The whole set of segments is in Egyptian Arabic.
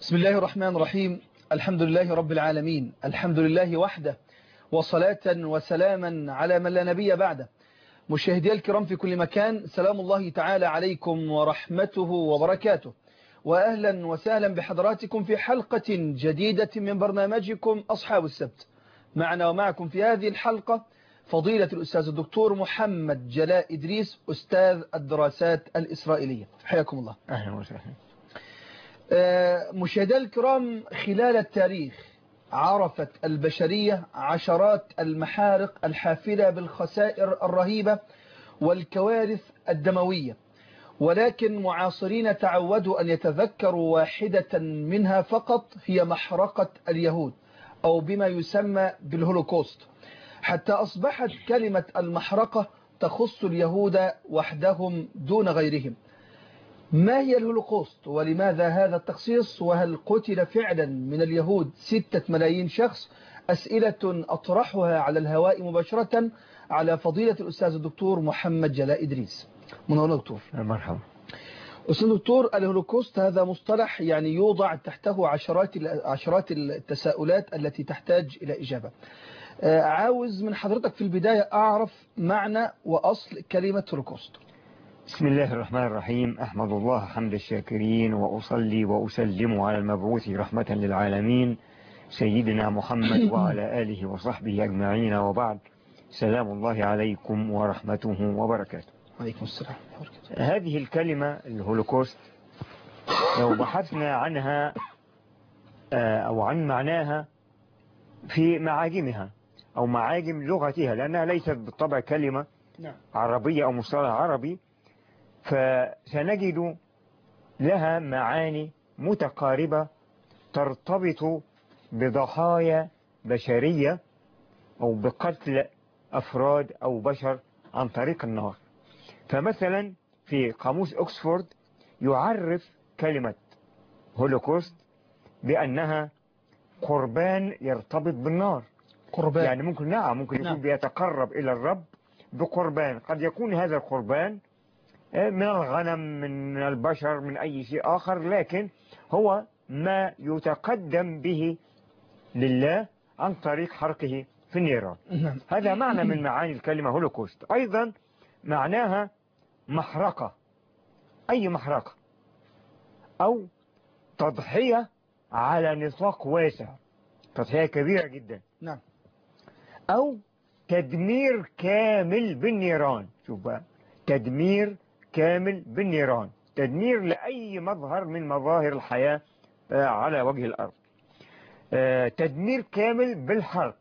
بسم الله الرحمن الرحيم الحمد لله رب العالمين الحمد لله وحده وصلاة وسلاما على من لا نبي بعده مشاهدي الكرام في كل مكان سلام الله تعالى عليكم ورحمته وبركاته وأهلا وسهلا بحضراتكم في حلقة جديدة من برنامجكم أصحاب السبت معنا ومعكم في هذه الحلقة فضيلة الأستاذ الدكتور محمد جلاء إدريس أستاذ الدراسات الإسرائيلية حياكم الله أهلا وسهلا مشاهدي الكرام خلال التاريخ عرفت البشرية عشرات المحارق الحافلة بالخسائر الرهيبة والكوارث الدموية ولكن معاصرين تعودوا أن يتذكروا واحدة منها فقط هي محرقة اليهود أو بما يسمى بالهولوكوست حتى أصبحت كلمة المحرقة تخص اليهود وحدهم دون غيرهم ما هي الهولوكوست ولماذا هذا التخصيص وهل قتل فعلا من اليهود ستة ملايين شخص أسئلة أطرحها على الهواء مباشرة على فضيلة الأستاذ الدكتور محمد جلاء إدريس من هنا دكتور مرحبا أستاذ دكتور الهولوكوست هذا مصطلح يعني يوضع تحته عشرات عشرات التساؤلات التي تحتاج إلى إجابة عاوز من حضرتك في البداية أعرف معنى وأصل كلمة هولوكوست بسم الله الرحمن الرحيم أحمد الله حمد الشاكرين وأصلي وأسلم على المبعوث رحمة للعالمين سيدنا محمد وعلى آله وصحبه أجمعين وبعد سلام الله عليكم ورحمته وبركاته عليكم السلام هذه الكلمة الهولوكوست لو بحثنا عنها أو عن معناها في معاجمها أو معاجم لغتها لأنها ليست بالطبع كلمة عربية أو مصطلح عربي فسنجد لها معاني متقاربة ترتبط بضحايا بشرية أو بقتل أفراد أو بشر عن طريق النار فمثلا في قاموس أكسفورد يعرف كلمة هولوكوست بأنها قربان يرتبط بالنار قربان يعني ممكن نعم ممكن يكون نعم. بيتقرب إلى الرب بقربان قد يكون هذا القربان من الغنم من البشر من أي شيء آخر لكن هو ما يتقدم به لله عن طريق حرقه في النيران نعم. هذا معنى من معاني الكلمة هولوكوست أيضا معناها محرقة أي محرقة أو تضحية على نطاق واسع تضحية كبيرة جدا نعم أو تدمير كامل بالنيران شوف بقى تدمير كامل بالنيران تدمير لأي مظهر من مظاهر الحياة على وجه الأرض تدمير كامل بالحرق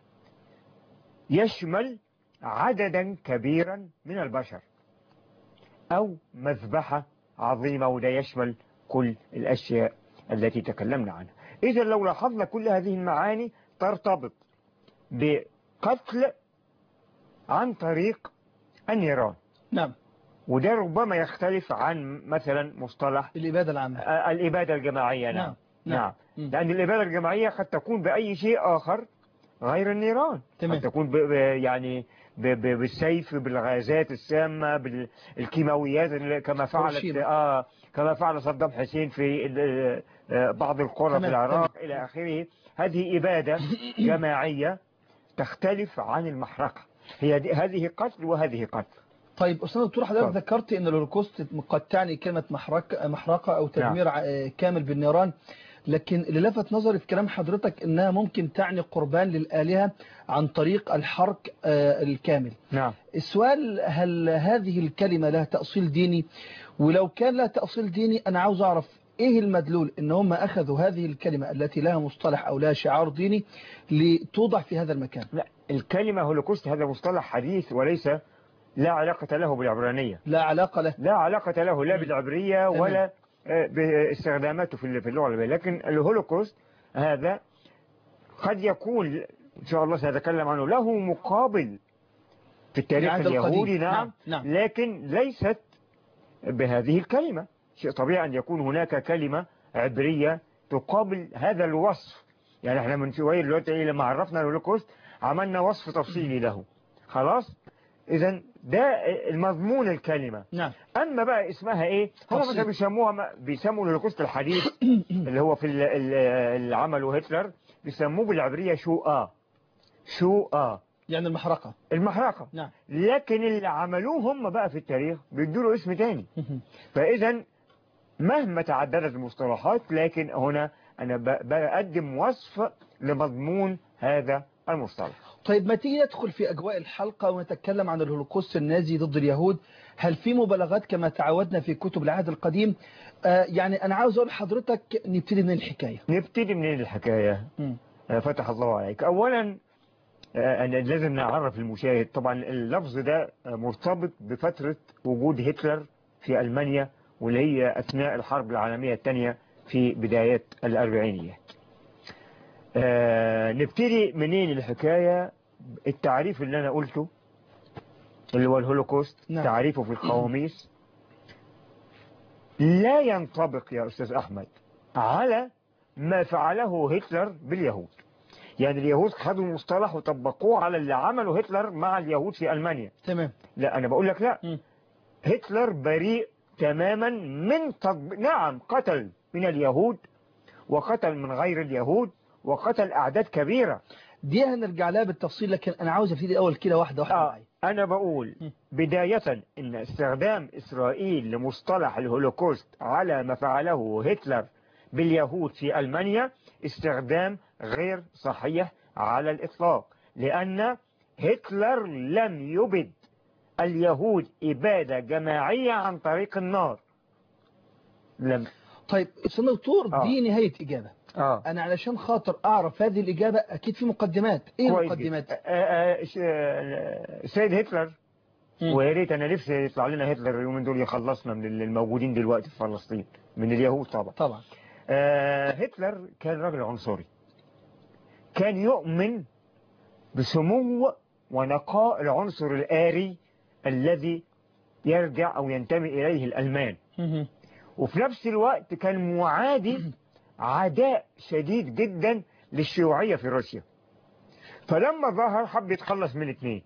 يشمل عددا كبيرا من البشر أو مذبحة عظيمة وده يشمل كل الأشياء التي تكلمنا عنها إذا لو لاحظنا كل هذه المعاني ترتبط بقتل عن طريق النيران نعم وده ربما يختلف عن مثلا مصطلح الإبادة العامة الإبادة الجماعية نعم نعم. نعم مم. لأن الإبادة الجماعية قد تكون بأي شيء آخر غير النيران تمام. قد تكون ب ب يعني ب ب بالسيف بالغازات السامة بالكيماويات اللي كما فعلت هيروشيما. آه كما فعل صدام حسين في ال- آه، بعض القرى تمام، في العراق تمام. إلى آخره هذه إبادة جماعية تختلف عن المحرقة هي دي- هذه قتل وهذه قتل طيب أستاذ دكتور حضرتك اتفضل. ذكرت أن الهولوكوست قد تعني كلمة محرقة, محرقة أو تدمير ع- كامل بالنيران لكن اللي لفت نظري في كلام حضرتك أنها ممكن تعني قربان للآلهة عن طريق الحرق آه، الكامل نعم السؤال هل هذه الكلمة لها تأصيل ديني ولو كان لها تأصيل ديني أنا عاوز أعرف إيه المدلول إن هم أخذوا هذه الكلمة التي لها مصطلح أو لها شعار ديني لتوضع في هذا المكان لا الكلمة هولوكوست هذا مصطلح حديث وليس لا علاقة له بالعبرانية لا علاقة له لا علاقة له لا بالعبرية تمام. ولا آه، باستخداماته في في اللغة العربية لكن الهولوكوست هذا قد يكون إن شاء الله سأتكلم عنه له مقابل في التاريخ العهد القديم. اليهودي نعم, نعم، لكن ليست بهذه الكلمة شيء طبيعي أن يكون هناك كلمة عبرية تقابل هذا الوصف يعني احنا من شوية دلوقتي إيه لما عرفنا الهولوكوست عملنا وصف تفصيلي له خلاص إذا ده المضمون الكلمة نعم أما بقى اسمها إيه هم تفصيل. مثلا بيسموها ما- بيسموا الهولوكوست الحديث اللي هو في ال- ال- اللي عمله هتلر بيسموه بالعبرية شوآ شوآ يعني المحرقة المحرقة نعم لكن اللي عملوه هم بقى في التاريخ بيدوا له اسم تاني فإذا مهما تعددت المصطلحات لكن هنا أنا ب- بقدم وصف لمضمون هذا المصطلح طيب ما تيجي ندخل في أجواء الحلقة ونتكلم عن الهولوكوست النازي ضد اليهود هل في مبالغات كما تعودنا في كتب العهد القديم آه يعني أنا عاوز أقول لحضرتك نبتدي من الحكاية نبتدي منين الحكاية مم. آه، فتح الله عليك أولا آه، أنا لازم نعرف المشاهد طبعا اللفظ ده آه، مرتبط بفترة وجود هتلر في ألمانيا واللي هي أثناء الحرب العالمية الثانية في بدايات الأربعينيات آه، نبتدي منين الحكاية التعريف اللي أنا قلته اللي هو الهولوكوست نعم. تعريفه في القواميس لا ينطبق يا أستاذ أحمد على ما فعله هتلر باليهود يعني اليهود خدوا المصطلح وطبقوه على اللي عمله هتلر مع اليهود في ألمانيا تمام لا أنا بقول لك لا مم. هتلر بريء تماما من تطبيق نعم قتل من اليهود وقتل من غير اليهود وقتل أعداد كبيرة دي هنرجع لها بالتفصيل لكن أنا عاوز أبتدي أول كده واحدة واحدة آه معايا أنا بقول م. بداية إن استخدام إسرائيل لمصطلح الهولوكوست على ما فعله هتلر باليهود في ألمانيا استخدام غير صحيح على الإطلاق لأن هتلر لم يبد اليهود إبادة جماعية عن طريق النار لم طيب أستاذ دكتور آه. دي نهاية إجابة آه أنا علشان خاطر أعرف هذه الإجابة أكيد في مقدمات إيه كويس المقدمات جدا. آه، آه، ش- آه، سيد هتلر مم. ويا ريت انا نفسي يطلع لنا هتلر اليومين دول يخلصنا من الموجودين دلوقتي في فلسطين من اليهود طبعا طبعا آه هتلر كان راجل عنصري كان يؤمن بسمو ونقاء العنصر الآري الذي يرجع أو ينتمي إليه الألمان مهم. وفي نفس الوقت كان معادي عداء شديد جدا للشيوعية في روسيا فلما ظهر حب يتخلص من الاثنين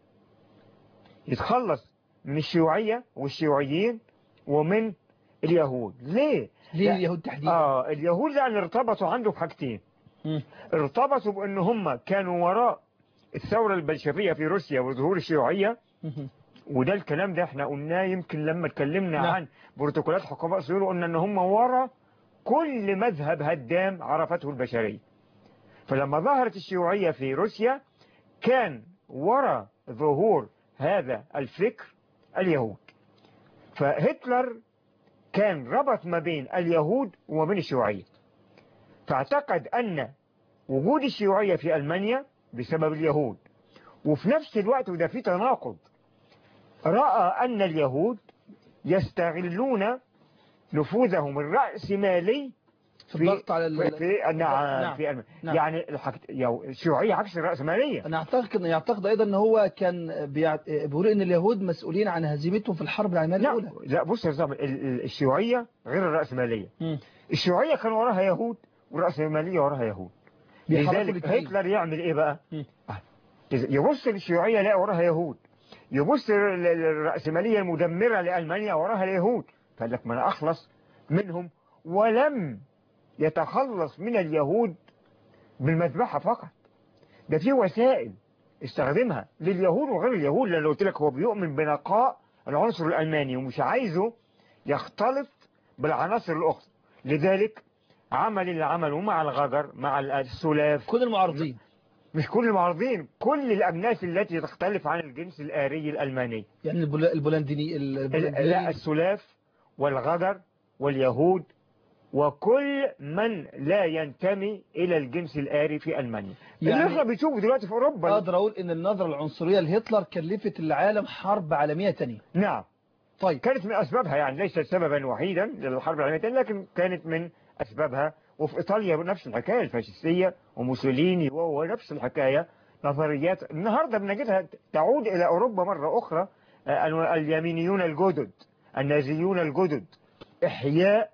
يتخلص من الشيوعية والشيوعيين ومن اليهود ليه؟ ليه لا. اليهود تحديدا آه اليهود لأن ارتبطوا عنده بحاجتين مم. ارتبطوا بأن هم كانوا وراء الثورة البلشفية في روسيا وظهور الشيوعية مهم. وده الكلام ده احنا قلناه يمكن لما اتكلمنا نعم. عن بروتوكولات حكماء صهيون قلنا ان هم ورا كل مذهب هدام عرفته البشرية فلما ظهرت الشيوعية في روسيا كان ورا ظهور هذا الفكر اليهود فهتلر كان ربط ما بين اليهود وما بين الشيوعية فاعتقد أن وجود الشيوعية في ألمانيا بسبب اليهود وفي نفس الوقت وده في تناقض رأى أن اليهود يستغلون نفوذهم الرأسمالي في الضغط على ال... في, في نعم نعم. في ألمانيا نعم. يعني الحك... يعني الشيوعية عكس الرأسمالية انا اعتقد يعتقد ايضا ان هو كان بيع- بيقول ان اليهود مسؤولين عن هزيمتهم في الحرب العالميه لا الاولى لا بص يا زلمة ال- ال- الشيوعية غير الرأسمالية مم. الشيوعية كان وراها يهود والرأسمالية وراها يهود بيحركوا لذلك الاثنين. هتلر يعمل ايه بقى مم. آه. يبص للشيوعية يلاقي وراها يهود يبص لل- للرأسمالية المدمرة لألمانيا وراها اليهود فقال لك ما انا اخلص منهم ولم يتخلص من اليهود بالمذبحة فقط ده في وسائل استخدمها لليهود وغير اليهود لأن قلت لك هو بيؤمن بنقاء العنصر الألماني ومش عايزه يختلط بالعناصر الأخرى لذلك عمل اللي عمله مع الغجر مع السلاف كل المعارضين مش كل المعارضين كل الأجناس التي تختلف عن الجنس الآري الألماني يعني البول- البولنديني ال- لا البولنديين السلاف والغجر واليهود وكل من لا ينتمي إلى الجنس الآري في ألمانيا يعني- اللي احنا بنشوفه دلوقتي في أوروبا اقدر اقول ان النظره العنصريه لهتلر كلفت العالم حرب عالميه ثانيه نعم طيب كانت من أسبابها يعني ليست سببا وحيدا للحرب العالمية الثانية لكن كانت من أسبابها وفي إيطاليا نفس الحكاية الفاشيستية وموسوليني وهو نفس الحكاية نظريات النهاردة بنجدها تعود إلى أوروبا مرة أخرى آه، اليمينيون الجدد النازيون الجدد إحياء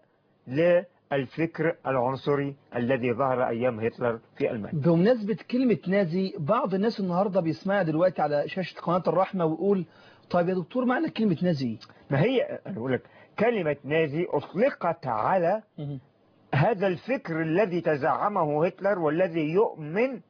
للفكر العنصري الذي ظهر أيام هتلر في ألمانيا بمناسبة كلمة نازي بعض الناس النهاردة بيسمعها دلوقتي على شاشة قناة الرحمة ويقول طيب يا دكتور معنى كلمة نازي ما هي أنا بقول لك كلمة نازي أطلقت على إيه؟ هذا الفكر الذي تزعمه هتلر والذي يؤمن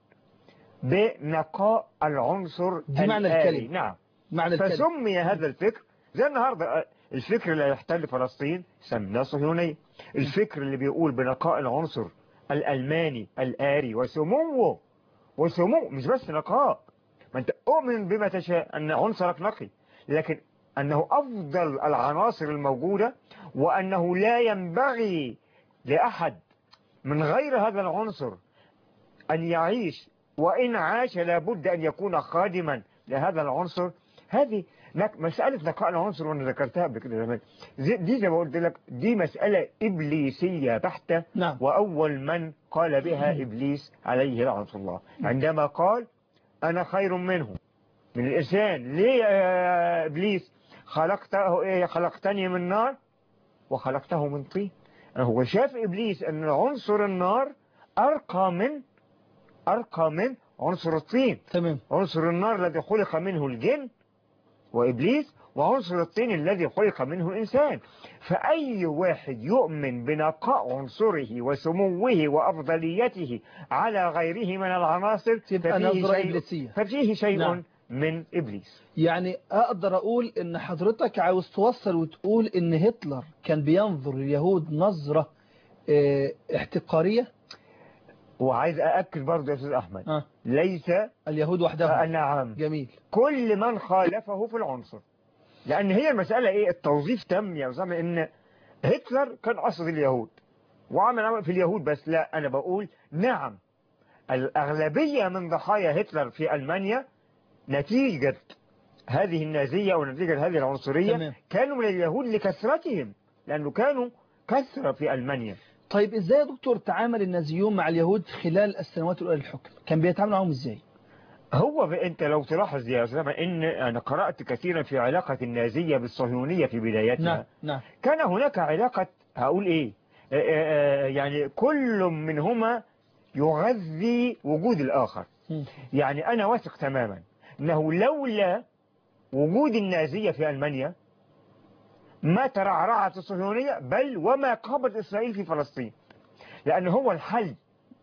بنقاء العنصر دي معنى الآلي. الكلمة. نعم معنى الكلمة فسمي هذا الفكر زي النهارده الفكر اللي هيحتل فلسطين سميناه صهيونية الفكر اللي بيقول بنقاء العنصر الألماني الآري وسموه وسموه مش بس نقاء ما انت اؤمن بما تشاء ان عنصرك نقي لكن انه افضل العناصر الموجودة وانه لا ينبغي لأحد من غير هذا العنصر أن يعيش وإن عاش لابد أن يكون خادما لهذا العنصر هذه نك- مسألة نقاء العنصر وأنا ذكرتها قبل كده زمان زي- دي زي ما قلت لك دي مسألة إبليسية بحتة نعم وأول من قال بها إبليس عليه لعنة الله عندما قال أنا خير منه من الإنسان ليه يا إبليس خلقته إيه خلقتني من نار وخلقته من طين هو شاف إبليس أن عنصر النار أرقى من أرقى من عنصر الطين تمام عنصر النار الذي خلق منه الجن وإبليس وعنصر الطين الذي خلق منه الإنسان فأي واحد يؤمن بنقاء عنصره وسموه وأفضليته على غيره من العناصر تبقى ففيه نظرة شيء, إبليسية ففيه شيء نعم. من إبليس يعني أقدر أقول إن حضرتك عاوز توصل وتقول إن هتلر كان بينظر لليهود نظرة اه، احتقارية وعايز أأكد برضه يا أستاذ أحمد آه. ليس اليهود وحدهم نعم جميل كل من خالفه في العنصر لأن هي المسألة إيه التوظيف تم يا أسامة إن هتلر كان قصد اليهود وعمل عمل في اليهود بس لا أنا بقول نعم الأغلبية من ضحايا هتلر في ألمانيا نتيجة هذه النازية أو نتيجة هذه العنصرية تمام. كانوا من اليهود لكثرتهم لأنه كانوا كثرة في ألمانيا طيب إزاي يا دكتور تعامل النازيون مع اليهود خلال السنوات الأولى للحكم كان بيتعاملوا معهم إزاي هو ب- انت لو تلاحظ يا أسامة ان انا قرأت كثيرا في علاقة النازية بالصهيونية في بدايتها نعم نعم كان هناك علاقة هقول ايه آه، آه، آه، يعني كل منهما يغذي وجود الاخر مم. يعني انا واثق تماما انه لولا وجود النازية في المانيا ما ترعرعت الصهيونية بل وما قامت اسرائيل في فلسطين لان هو الحل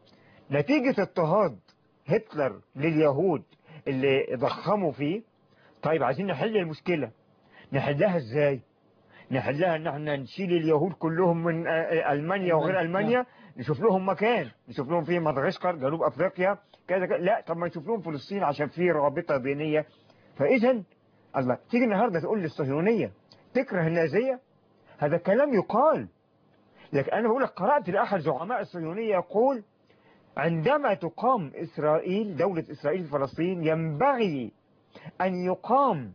نتيجة اضطهاد هتلر لليهود اللي ضخموا فيه طيب عايزين نحل المشكلة نحلها ازاي نحلها ان احنا نشيل اليهود كلهم من آه، آه، المانيا وغير المانيا نشوف لهم مكان نشوف لهم في مدغشقر جنوب افريقيا كذا كذا لا طب ما نشوف لهم فلسطين عشان في رابطة بينية فاذا الله تيجي النهاردة تقول للصهيونية تكره النازية هذا كلام يقال لكن انا بقول لك قرأت لأحد زعماء الصهيونية يقول عندما تقام إسرائيل دولة إسرائيل في فلسطين ينبغي أن يقام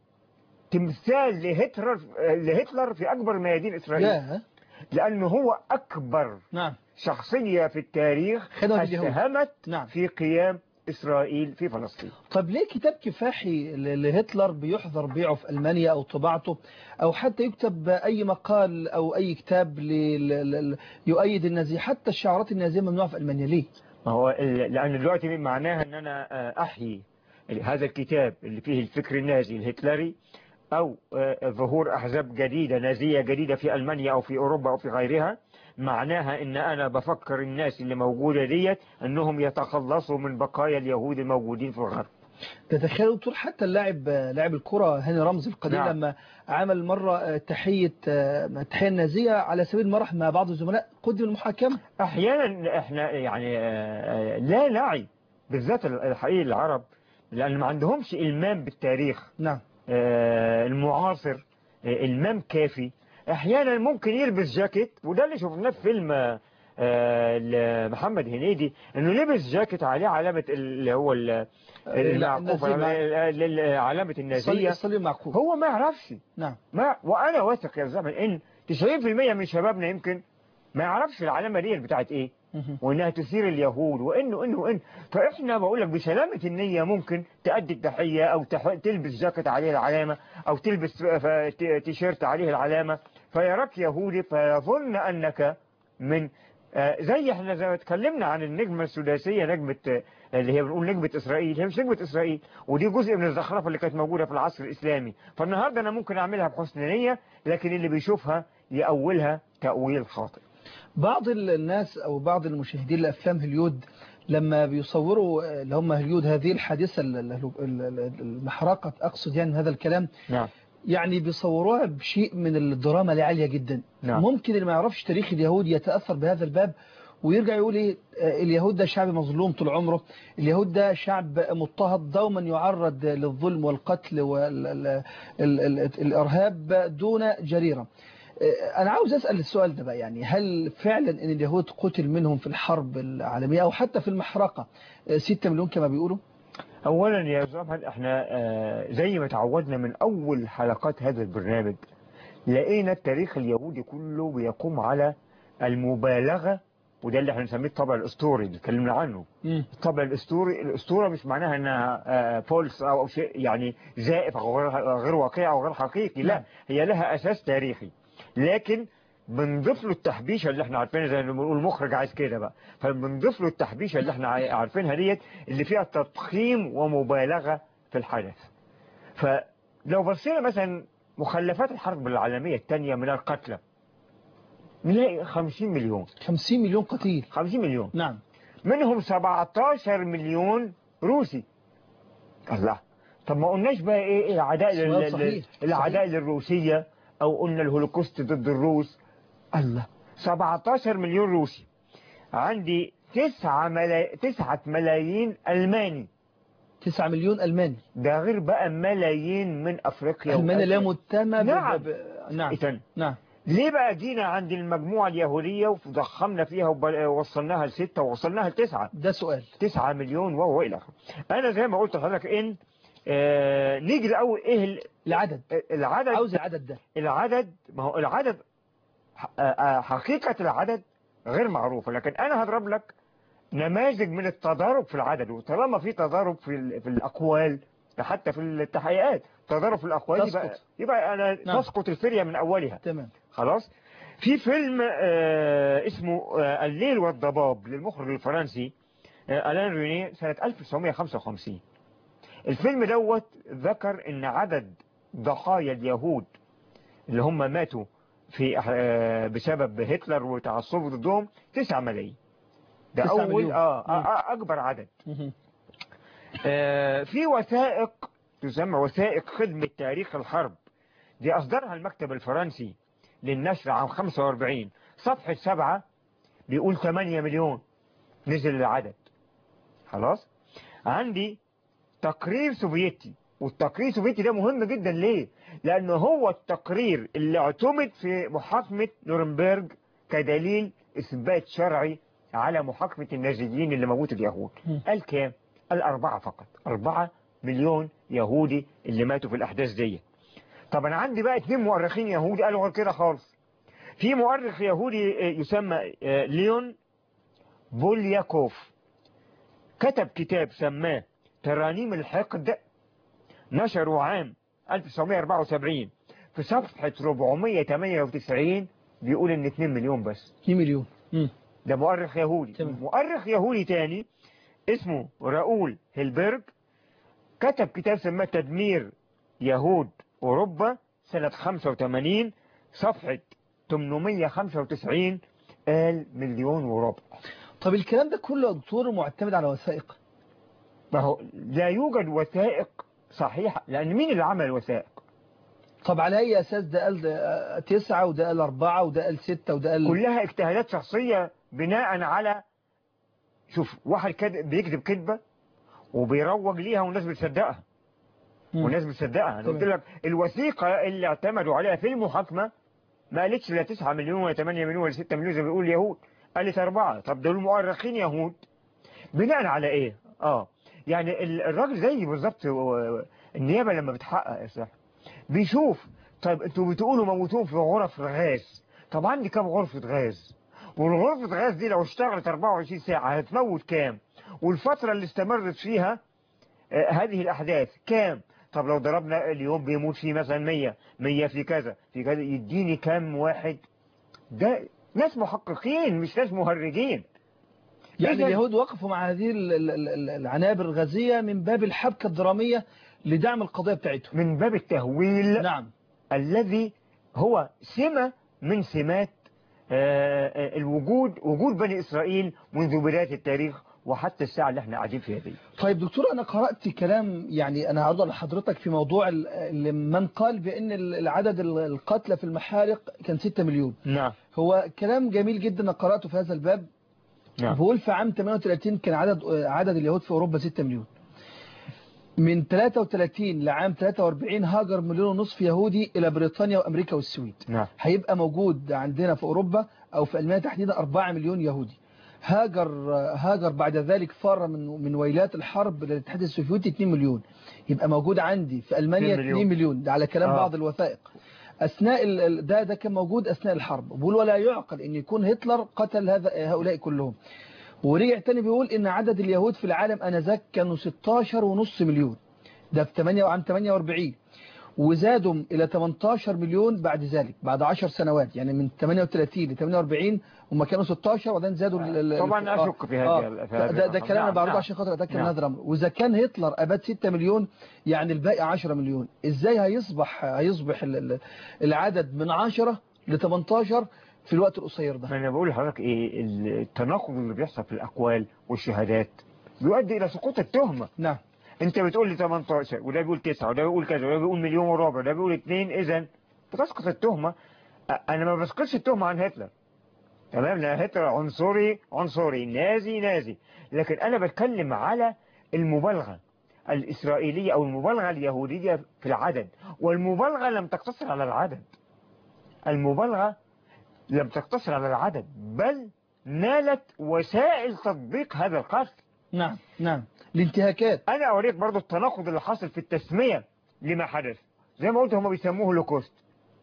تمثال لهتلر لهتلر في أكبر ميادين إسرائيل يا لأنه هو أكبر نعم شخصية في التاريخ خدمة اليهود. اتهمت نعم في قيام إسرائيل في فلسطين طب ليه كتاب كفاحي ل- لهتلر بيحظر بيعه في ألمانيا أو طباعته أو حتى يكتب أي مقال أو أي كتاب ل- ل- ل- يؤيد النازية حتى الشعارات النازية ممنوعة في ألمانيا ليه؟ ما هو ال- لأن دلوقتي معناها أن أنا آه، أحيي هذا الكتاب اللي فيه الفكر النازي الهتلري أو آه، ظهور أحزاب جديدة نازية جديدة في ألمانيا أو في أوروبا أو في غيرها معناها أن أنا بفكر الناس اللي موجودة ديت أنهم يتخلصوا من بقايا اليهود الموجودين في الغرب تتخيل دكتور حتى اللاعب لاعب الكرة هاني رمزي القدير نعم. لما عمل مرة تحية التحية النازية على سبيل المرح مع بعض الزملاء قدم المحاكمة أحيانا إحنا يعني آه، آه، لا نعي بالذات الحقيقي العرب لأن ما عندهمش إلمام بالتاريخ نعم آه، المعاصر آه، المام كافي احيانا ممكن يلبس جاكيت وده اللي شفناه في فيلم آه، آه، لمحمد هنيدي انه لبس جاكيت عليه علامة اللي هو ال- المعقوف النازية مع- ال- ال- علامة الصليب النازية الصليب المعقوف هو ما يعرفش نعم ما وانا واثق يا زلمه ان 90% من شبابنا يمكن ما يعرفش العلامة دي بتاعت ايه مهم. وانها تثير اليهود وانه وانه وانه فاحنا بقول لك بسلامه النيه ممكن تأدي التحيه او تح... تلبس جاكيت عليه العلامه او تلبس ف- ت- تيشيرت عليه العلامه فيراك يهودي فيظن انك من آه، زي احنا زي ما اتكلمنا عن النجمة السداسية نجمة آه، اللي هي بنقول نجمة إسرائيل هي مش نجمة إسرائيل ودي جزء من الزخرفة اللي كانت موجودة في العصر الإسلامي فالنهاردة أنا ممكن أعملها بحسن نية لكن اللي بيشوفها يأولها تأويل خاطئ بعض الناس أو بعض المشاهدين لأفلام هوليود لما بيصوروا آه، اللي هم هوليود هذه الحادثة ال- ال- ال- المحرقة أقصد يعني هذا الكلام نعم يعني بيصوروها بشيء من الدراما العالية جدا نعم. ممكن اللي ما يعرفش تاريخ اليهود يتأثر بهذا الباب ويرجع يقول ايه آه، اليهود ده شعب مظلوم طول عمره اليهود ده شعب مضطهد دوما يعرض للظلم والقتل والإرهاب دون جريرة آه، أنا عاوز أسأل السؤال ده بقى يعني هل فعلا أن اليهود قتل منهم في الحرب العالمية أو حتى في المحرقة 6 مليون كما بيقولوا أولا يا أستاذ أحمد احنا آه، زي ما تعودنا من أول حلقات هذا البرنامج لقينا التاريخ اليهودي كله بيقوم على المبالغة وده اللي احنا بنسميه الطبع الأسطوري اللي اتكلمنا عنه الطبع الأسطوري الأسطورة مش معناها انها فولس أو شيء يعني زائف أو غير غير واقعي أو غير حقيقي لا نعم. هي لها أساس تاريخي لكن بنضيف له التحبيشة اللي احنا عارفينها زي ما بنقول المخرج عايز كده بقى فبنضيف له التحبيشة اللي احنا عاي- عارفينها ديت اللي فيها تضخيم ومبالغة في الحدث فلو بصينا مثلا مخلفات الحرب العالمية الثانية من القتلى نلاقي 50 مليون 50 مليون قتيل 50 مليون نعم منهم 17 مليون روسي الله طب ما قلناش بقى ايه العداء سؤال لل- صحيح. العداء للروسية او قلنا الهولوكوست ضد الروس الله 17 مليون روسي عندي 9 ملا... 9 ملايين الماني 9 مليون ألماني ده غير بقى ملايين من افريقيا ألمانيا لا وآسيا. متهمة ب- نعم. ب... نعم إذن نعم ليه بقى جينا عند المجموعة اليهودية وضخمنا فيها ووصلناها لستة ووصلناها لتسعة ده سؤال تسعة مليون وهو إلى آخره أنا زي ما قلت لحضرتك إن آه نيجي الأول إيه ال- العدد العدد عاوز العدد ده العدد ما هو العدد ح- آه، آه، حقيقة العدد غير معروفة لكن أنا هضرب لك نماذج من التضارب في العدد وطالما في تضارب في ال- في الأقوال حتى في التحقيقات تضارب في الأقوال يبقى, تسقط. يبقى أنا نعم. تسقط الفرية من أولها تمام خلاص في فيلم آه اسمه آه الليل والضباب للمخرج الفرنسي آه ألان ريني سنة 1955 الفيلم دوت ذكر ان عدد ضحايا اليهود اللي هم ماتوا في آه بسبب هتلر وتعصبه ضدهم 9 ملايين ده تسعة أول مليون. آه, مم. آه أكبر عدد مهم. آه، في وثائق تسمى وثائق خدمة تاريخ الحرب دي أصدرها المكتب الفرنسي للنشر عام 45 صفحة سبعة بيقول 8 مليون نزل العدد خلاص عندي تقرير سوفيتي والتقرير السوفيتي ده مهم جدا ليه لأنه هو التقرير اللي اعتمد في محاكمة نورنبرج كدليل إثبات شرعي على محاكمة النازيين اللي موت اليهود مم. قال كام قال أربعة فقط أربعة مليون يهودي اللي ماتوا في الأحداث دي طب أنا عندي بقى اتنين مؤرخين يهودي قالوا غير كده خالص في مؤرخ يهودي آه، يسمى آه، ليون بولياكوف كتب كتاب سماه ترانيم الحقد نشره عام 1974 في صفحة 498 بيقول ان 2 مليون بس 2 مليون مم. ده مؤرخ يهودي تمام. مؤرخ يهودي تاني اسمه راؤول هيلبرج كتب كتاب سماه تدمير يهود أوروبا سنة 85 صفحة 895 قال مليون وربع طب الكلام ده كله يا دكتور معتمد على وثائق ما هو لا يوجد وثائق صحيحة لأن مين اللي عمل الوثائق طب على أي أساس ده قال ده تسعة وده قال أربعة وده قال ستة وده قال كلها اجتهادات شخصية بناء على شوف واحد كد... بيكذب كذبة وبيروج ليها والناس بتصدقها مم. والناس بتصدقها انا تمام. قلت لك الوثيقة اللي اعتمدوا عليها في المحاكمة ما قالتش لا 9 مليون ولا 8 مليون ولا 6 مليون زي ما بيقول اليهود قالت أربعة طب دول مؤرخين يهود بناء على ايه اه يعني ال- الراجل زي بالظبط و- النيابة لما بتحقق يا صاحبي بيشوف طيب انتوا بتقولوا موتوهم في غرف غاز طب عندي كام غرفة غاز والغرفة غاز دي لو اشتغلت 24 ساعة هتموت كام والفترة اللي استمرت فيها آه، هذه الأحداث كام طب لو ضربنا اليوم بيموت فيه مثلا 100 100 في كذا في كذا يديني كام واحد ده ناس محققين مش ناس مهرجين يعني إذن- اليهود وقفوا مع هذه ال- ال- ال- العنابر الغازية من باب الحبكة الدرامية لدعم القضية بتاعتهم من باب التهويل نعم الذي هو سمة من سمات آه، آه، الوجود وجود بني إسرائيل منذ بداية التاريخ وحتى الساعة اللي احنا قاعدين فيها دي طيب دكتور أنا قرأت كلام يعني أنا هعرضه لحضرتك في موضوع ال- ال- من قال بأن ال- العدد ال- القتلى في المحارق كان 6 مليون نعم هو كلام جميل جدا أنا قرأته في هذا الباب نعم بقول في عام 38 كان عدد عدد اليهود في أوروبا 6 مليون من 33 لعام 43 هاجر مليون ونصف يهودي إلى بريطانيا وأمريكا والسويد نعم هيبقى موجود عندنا في أوروبا أو في ألمانيا تحديدا 4 مليون يهودي هاجر هاجر بعد ذلك فر من من ويلات الحرب للاتحاد السوفيتي 2 مليون يبقى موجود عندي في ألمانيا 2 2 مليون. مليون, ده على كلام آه. بعض الوثائق أثناء ال- ال- ده ده كان موجود أثناء الحرب بقول ولا يعقل أن يكون هتلر قتل هذا هؤلاء كلهم ورجع تاني بيقول ان عدد اليهود في العالم انذاك كانوا 16 ونص مليون ده في 8 عام 48 وزادوا الى 18 مليون بعد ذلك بعد 10 سنوات يعني من 38 ل 48 هم كانوا 16 وبعدين زادوا ال- ال- طبعا آه. اشك في هذه آه. في هذه ده, ده الرقم. كلام انا نعم، بعرضه نعم. عشان خاطر اتاكد من نعم. هذا الامر واذا كان هتلر اباد 6 مليون يعني الباقي 10 مليون ازاي هيصبح هيصبح ال- ال- العدد من 10 ل 18 في الوقت القصير ده ما انا بقول لحضرتك ايه التناقض اللي بيحصل في الاقوال والشهادات بيؤدي الى سقوط التهمه نعم انت بتقول لي 18 وده بيقول 9 وده بيقول كذا وده بيقول مليون وربع وده بيقول 2 اذا بتسقط التهمه أ- انا ما بسقطش التهمه عن هتلر تمام لان هتلر عنصري عنصري نازي نازي لكن انا بتكلم على المبالغه الاسرائيليه او المبالغه اليهوديه في العدد والمبالغه لم تقتصر على العدد المبالغه لم تقتصر على العدد بل نالت وسائل تطبيق هذا القتل نعم نعم الانتهاكات انا اوريك برضو التناقض اللي حاصل في التسمية لما حدث زي ما قلت هم بيسموه هولوكوست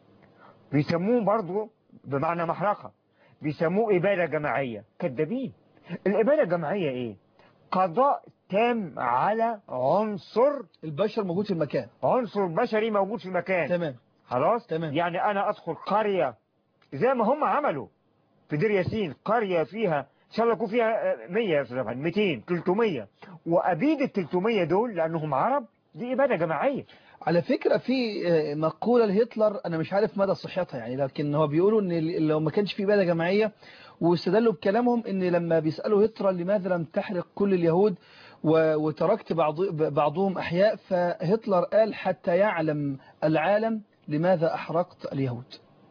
بيسموه برضو بمعنى محرقة بيسموه إبادة جماعية كذابين الإبادة الجماعية إيه قضاء تام على عنصر البشر موجود في المكان عنصر بشري موجود في مكان تمام خلاص تمام. يعني أنا أدخل قرية زي ما هم عملوا في دير ياسين قرية فيها إن شاء الله يكون فيها آه، 100 يا أستاذ أحمد، 200 300 وأبيد ال 300 دول لأنهم عرب دي إبادة جماعية على فكرة في آه، مقولة لهتلر أنا مش عارف مدى صحتها يعني لكن هو بيقولوا إن ال- لو ما كانش في إبادة جماعية واستدلوا بكلامهم إن لما بيسألوا هتلر لماذا لم تحرق كل اليهود و- وتركت بعض بعضهم أحياء فهتلر قال حتى يعلم العالم لماذا أحرقت اليهود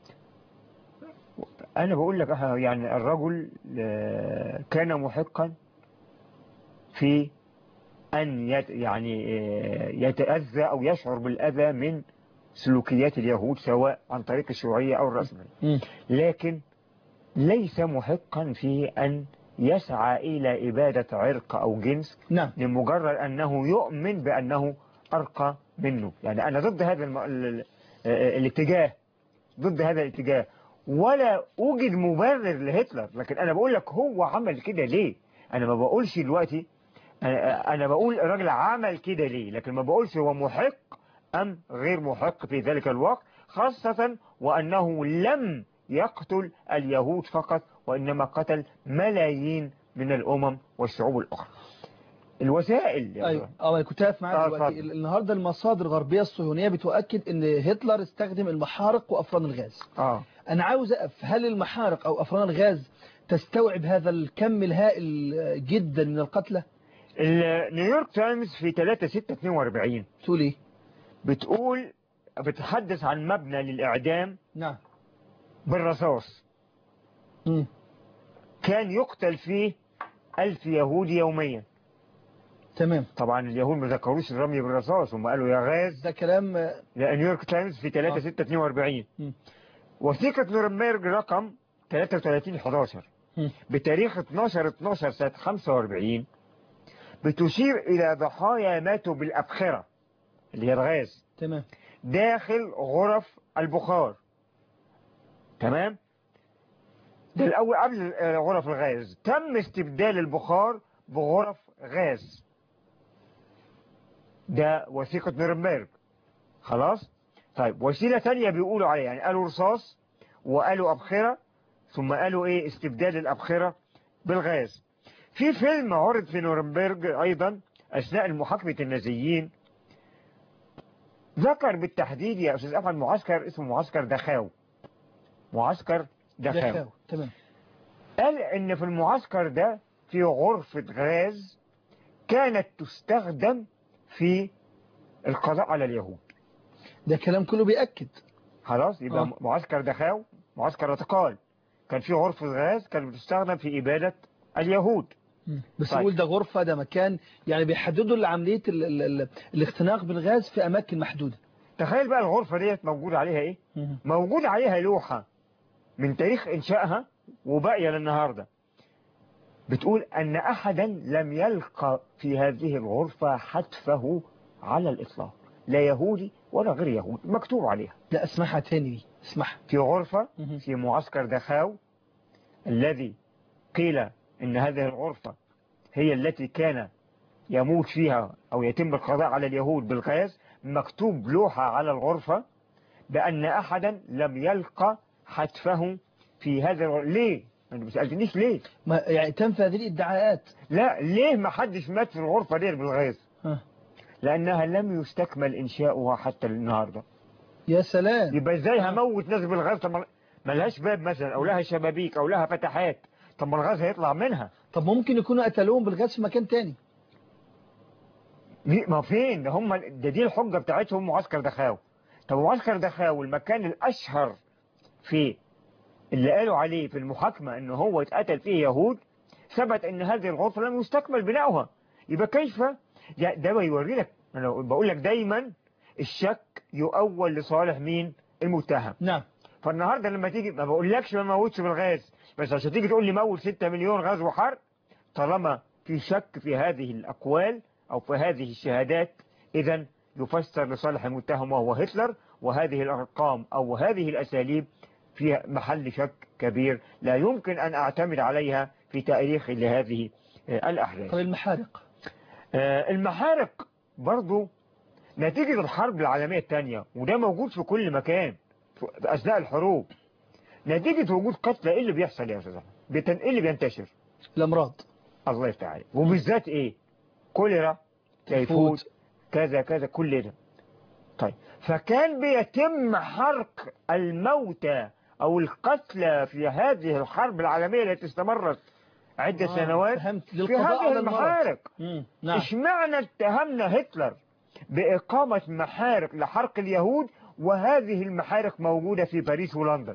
أنا بقول لك آه، يعني الرجل آه، كان محقا في أن يت يعني آه، يتأذى أو يشعر بالأذى من سلوكيات اليهود سواء عن طريق الشيوعية أو الرأسمالية لكن ليس محقا في أن يسعى إلى إبادة عرق أو جنس نعم لمجرد أنه يؤمن بأنه أرقى منه يعني أنا ضد هذا الم... ال... ال... آه، الاتجاه ضد هذا الاتجاه ولا أوجد مبرر لهتلر لكن أنا بقول لك هو عمل كده ليه أنا ما بقولش دلوقتي أنا أنا بقول الراجل عمل كده ليه لكن ما بقولش هو محق أم غير محق في ذلك الوقت خاصة وأنه لم يقتل اليهود فقط وإنما قتل ملايين من الأمم والشعوب الأخرى الوسائل يا ايوه اه أنا كنت واقف معاك آه، دلوقتي اتفضل. النهارده المصادر الغربيه الصهيونيه بتؤكد ان هتلر استخدم المحارق وافران الغاز آه انا عاوز اقف هل المحارق او افران الغاز تستوعب هذا الكم الهائل جدا من القتلى ال- نيويورك تايمز في 3 6 42 تقول ايه بتقول بتتحدث عن مبنى للإعدام نعم بالرصاص مم. كان يقتل فيه ألف يهودي يوميا تمام طبعا اليهود ما ذكروش الرمي بالرصاص هم قالوا يا غاز ده كلام آه، لا نيويورك تايمز في 3 آه. 6 42 مم. وثيقة نورنبرج رقم 33 11 مم. بتاريخ 12 12 سنة 45 بتشير إلى ضحايا ماتوا بالأبخرة اللي هي الغاز تمام داخل غرف البخار تمام ده الأول قبل آه، غرف الغاز تم استبدال البخار بغرف غاز ده وثيقة نورنبرج خلاص طيب وسيلة تانية بيقولوا عليها يعني قالوا رصاص وقالوا أبخرة ثم قالوا ايه استبدال الأبخرة بالغاز في فيلم عرض في نورنبرج أيضا أثناء المحاكمة النازيين ذكر بالتحديد يا أستاذ أحمد معسكر اسمه معسكر دخاو معسكر دخاو دخاو تمام قال ان في المعسكر ده في غرفة غاز كانت تستخدم في القضاء على اليهود ده كلام كله بيأكد خلاص يبقى آه. معسكر دخاو معسكر اعتقال كان في غرفة غاز كانت بتستخدم في إبادة اليهود مم. بس طيب. يقول ده غرفة ده مكان يعني بيحددوا عملية ال ال ال الاختناق بالغاز في أماكن محدودة تخيل بقى الغرفة ديت موجود عليها ايه مم. موجود عليها لوحة من تاريخ إنشائها وباقية للنهاردة بتقول أن أحدا لم يلقى في هذه الغرفة حتفه على الإطلاق لا يهودي ولا غير يهودي مكتوب عليها لا اسمعها تاني دي اسمعها في غرفة مهم. في معسكر دخاو الذي قيل إن هذه الغرفة هي التي كان يموت فيها أو يتم القضاء على اليهود بالغاز مكتوب لوحة على الغرفة بأن أحدا لم يلقى حتفه في هذا الغرفة ليه؟ أنت ما سألتنيش ليه؟ ما يعني تنفي هذه الادعاءات لا ليه ما حدش مات في الغرفة دي بالغاز؟ ها. لأنها لم يستكمل إنشاؤها حتى النهاردة يا سلام يبقى ازاي هموت ناس بالغاز طب ما ما لهاش باب مثلا او لها شبابيك او لها فتحات طب ما الغاز هيطلع منها طب ممكن يكونوا قتلوهم بالغاز في مكان تاني دي- ما فين ده هم ده دي الحجه بتاعتهم معسكر دخاو طب معسكر دخاو المكان الاشهر في اللي قالوا عليه في المحاكمه ان هو اتقتل فيه يهود ثبت ان هذه الغرفه لم يستكمل بناؤها يبقى كيف يا- ده بيوري لك انا بقول لك دايما الشك يؤول لصالح مين المتهم نعم فالنهارده لما تيجي ما بقولكش ما موتش بالغاز بس عشان تيجي تقول لي موت 6 مليون غاز وحرق طالما في شك في هذه الأقوال أو في هذه الشهادات إذا يفسر لصالح المتهم وهو هتلر وهذه الأرقام أو هذه الأساليب فيها محل شك كبير لا يمكن أن أعتمد عليها في تاريخ لهذه آه، الأحداث طب المحارق آه، المحارق برضو نتيجة الحرب العالمية الثانية وده موجود في كل مكان في أثناء الحروب نتيجة وجود قتلى إيه اللي بيحصل يا أستاذ أحمد؟ بتن... إيه اللي بينتشر الأمراض الله يفتح عليك وبالذات إيه كوليرا تيفود كذا كذا كل ده طيب فكان بيتم حرق الموتى أو القتلى في هذه الحرب العالمية التي استمرت عدة آه، سنوات فهمت في للقضاء هذه على المرض المحارق مم. نعم اشمعنى اتهمنا هتلر بإقامة محارق لحرق اليهود وهذه المحارق موجودة في باريس ولندن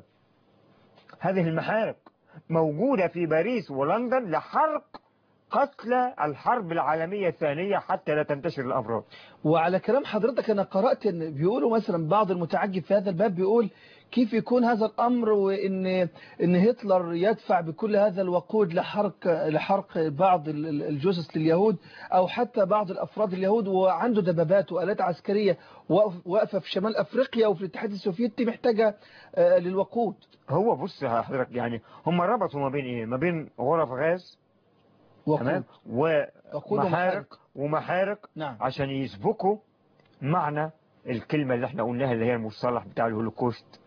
هذه المحارق موجودة في باريس ولندن لحرق قتلى الحرب العالمية الثانية حتى لا تنتشر الأمراض وعلى كلام حضرتك أنا قرأت إن بيقولوا مثلا بعض المتعجب في هذا الباب بيقول كيف يكون هذا الأمر وإن إن هتلر يدفع بكل هذا الوقود لحرق لحرق بعض ال- ال- الجثث لليهود أو حتى بعض الأفراد اليهود وعنده دبابات وآلات عسكرية واقف- واقفة في شمال أفريقيا وفي الاتحاد السوفيتي محتاجة آه، للوقود هو بص يا حضرتك يعني هم ربطوا ما بين ايه ما بين غرف غاز تمام وقود وقود ومحارق ومحارق ومحارق نعم عشان يسبقوا معنى الكلمة اللي احنا قلناها اللي هي المصطلح بتاع الهولوكوست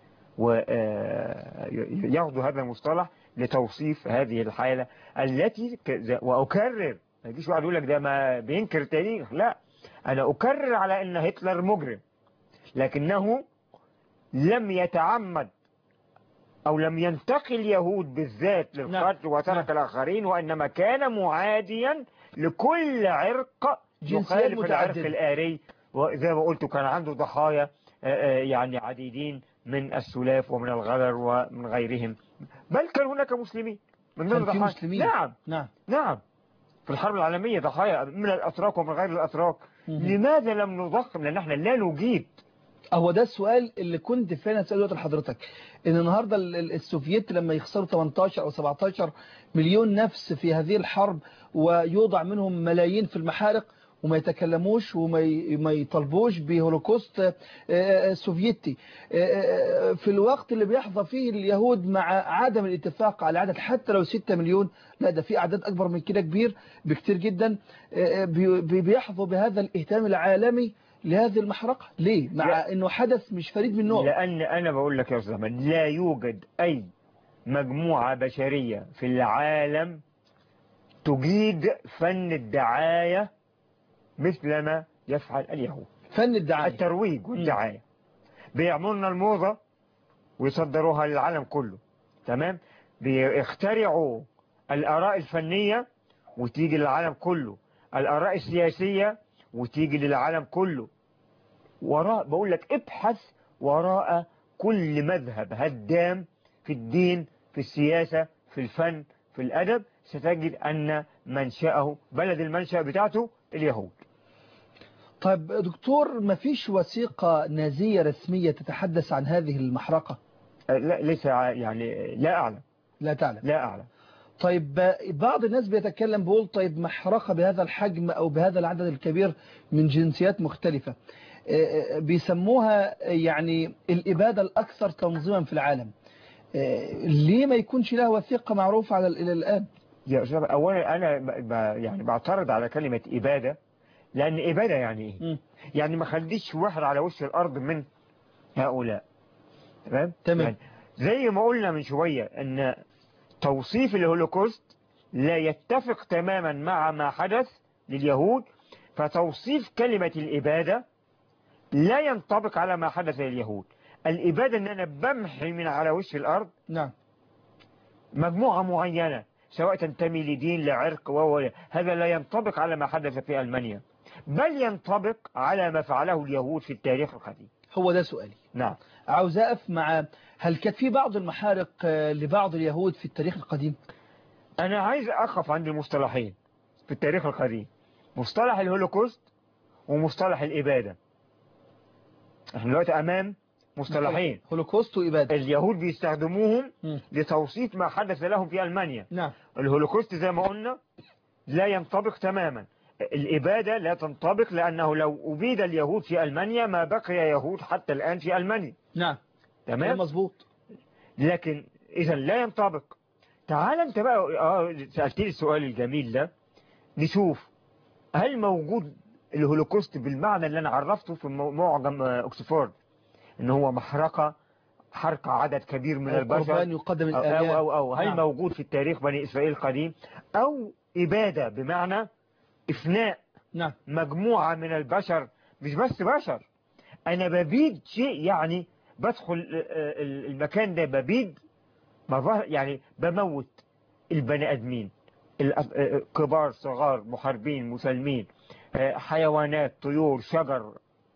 وياخدوا هذا المصطلح لتوصيف هذه الحالة التي ك- ز- وأكرر ما يجيش واحد يقول لك ده ما بينكر تاريخ لا أنا أكرر على أن هتلر مجرم لكنه لم يتعمد أو لم ينتقي اليهود بالذات للقتل وترك نعم. الآخرين وإنما كان معاديا لكل عرق جنسيات يخالف العرق متعددة. الآري وزي ما قلت كان عنده ضحايا آه، آه، يعني عديدين من السلاف ومن الغدر ومن غيرهم بل كان هناك مسلمين من ضمن كان في ضحايا مسلمين. نعم نعم نعم في الحرب العالمية ضحايا من الأتراك ومن غير الأتراك مهم. لماذا لم نضخم لأن احنا لا نجيد هو ده السؤال اللي كنت فعلا اساله دلوقتي لحضرتك ان النهارده ال- ال- السوفييت لما يخسروا 18 او 17 مليون نفس في هذه الحرب ويوضع منهم ملايين في المحارق وما يتكلموش وما ي- ما يطالبوش بهولوكوست آه، آه، سوفيتي آه، آه، في الوقت اللي بيحظى فيه اليهود مع عدم الاتفاق على عدد حتى لو 6 مليون لا ده في اعداد اكبر من كده كبير بكتير جدا آه، آه، بي- بي- بيحظوا بهذا الاهتمام العالمي لهذه المحرقة ليه مع لا. انه حدث مش فريد من نوعه لأن أنا بقول لك يا أستاذ أحمد لا يوجد أي مجموعة بشرية في العالم تجيد فن الدعاية مثلما يفعل اليهود فن الدعاية الترويج والدعاية بيعملوا لنا الموضة ويصدروها للعالم كله تمام بيخترعوا الآراء الفنية وتيجي للعالم كله الآراء السياسية وتيجي للعالم كله وراء بقول لك ابحث وراء كل مذهب هدام في الدين في السياسة في الفن في الأدب ستجد أن منشأه بلد المنشأ بتاعته اليهود طيب دكتور ما فيش وثيقة نازية رسمية تتحدث عن هذه المحرقة لا ليس ع- يعني لا أعلم لا تعلم لا أعلم طيب بعض الناس بيتكلم بيقول طيب محرقة بهذا الحجم أو بهذا العدد الكبير من جنسيات مختلفة آه، آه، بيسموها يعني الإبادة الأكثر تنظيما في العالم آه، ليه ما يكونش لها وثيقة معروفة على إلى الآن يا أستاذ أولا أنا ب... ب... يعني بعترض على كلمة إبادة لأن إبادة يعني إيه مم. يعني ما خليش واحد على وش الأرض من هؤلاء تمام تمام. يعني زي ما قلنا من شوية أن توصيف الهولوكوست لا يتفق تماما مع ما حدث لليهود فتوصيف كلمة الإبادة لا ينطبق على ما حدث لليهود الإبادة أن أنا بمحي من على وش الأرض نعم مجموعة معينة سواء تنتمي لدين لعرق و هذا لا ينطبق على ما حدث في ألمانيا بل ينطبق على ما فعله اليهود في التاريخ القديم هو ده سؤالي نعم عاوز أقف مع هل كانت في بعض المحارق آه، لبعض اليهود في التاريخ القديم أنا عايز أقف عند المصطلحين في التاريخ القديم مصطلح الهولوكوست ومصطلح الإبادة احنا دلوقتي أمام مصطلحين هولوكوست وإبادة اليهود بيستخدموهم مم. لتوصيف ما حدث لهم في ألمانيا نعم الهولوكوست زي ما قلنا لا ينطبق تماما الإبادة لا تنطبق لأنه لو أبيد اليهود في ألمانيا ما بقي يهود حتى الآن في ألمانيا نعم ده تمام مظبوط لكن إذا لا ينطبق تعال أنت بقى آه سألتني السؤال الجميل ده نشوف هل موجود الهولوكوست بالمعنى اللي أنا عرفته في مو- معجم آه، أكسفورد إن هو محرقة حرق عدد كبير من أو البشر قربان يقدم أو, الآلهة أو, أو, أو هل نعم. موجود في التاريخ بني إسرائيل القديم أو إبادة بمعنى إفناء نعم مجموعة من البشر مش بس بشر أنا ببيد شيء يعني بدخل آه، ال- المكان ده ببيد مظاهر- يعني بموت البني آدمين الأب- آه، كبار صغار محاربين مسلمين آه، حيوانات طيور شجر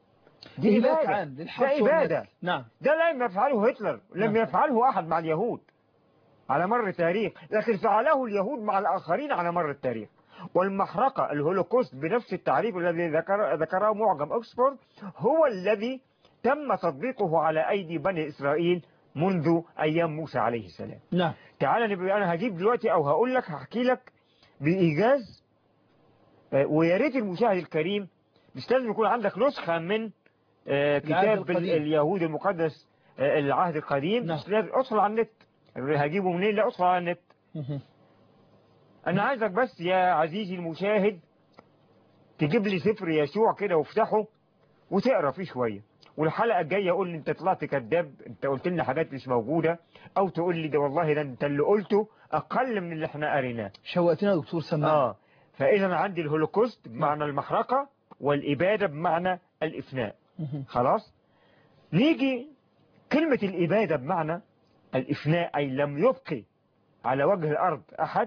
دي إهلاك إبادة عام للحرث ده إبادة والنسل. نعم ده لم يفعله هتلر لم نعم. يفعله أحد مع اليهود على مر التاريخ لكن فعله اليهود مع الآخرين على مر التاريخ والمحرقة الهولوكوست بنفس التعريف الذي ذكر ذكره معجم أكسفورد هو الذي تم تطبيقه على أيدي بني إسرائيل منذ أيام موسى عليه السلام نعم تعال نبقى أنا هجيب دلوقتي أو هقول لك هحكي لك بإيجاز آه، ويا ريت المشاهد الكريم مش لازم يكون عندك نسخة من آه، العهد كتاب ال- القديم. اليهود المقدس آه، العهد القديم نعم. مش لازم ادخل على النت هجيبه منين لا ادخل على النت مهم. انا عايزك بس يا عزيزي المشاهد تجيب لي سفر يشوع كده وافتحه وتقرا فيه شويه والحلقه الجايه قول لي انت طلعت كذاب انت قلت لنا حاجات مش موجوده او تقول لي ده والله ده انت اللي قلته اقل من اللي احنا قريناه شوقتنا يا دكتور سماع اه فاذا عندي الهولوكوست بمعنى المحرقه والاباده بمعنى الافناء مهم. خلاص نيجي كلمة الإبادة بمعنى الإفناء أي لم يبقي على وجه الأرض أحد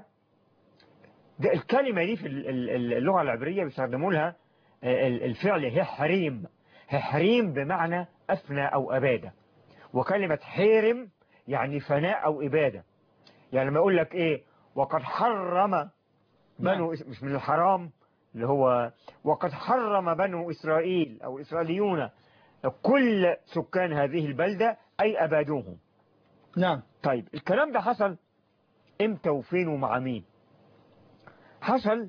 ده الكلمة دي في ال- ال- اللغة العبرية بيستخدموا لها آه، ال- الفعل هحريم هحريم بمعنى أفنى أو أبادة وكلمة حيرم يعني فناء أو إبادة يعني لما يقول لك إيه وقد حرم بنو إس- مش من الحرام اللي هو وقد حرم بنو إسرائيل أو إسرائيليون كل سكان هذه البلدة أي أبادوهم نعم طيب الكلام ده حصل امتى وفين ومع مين حصل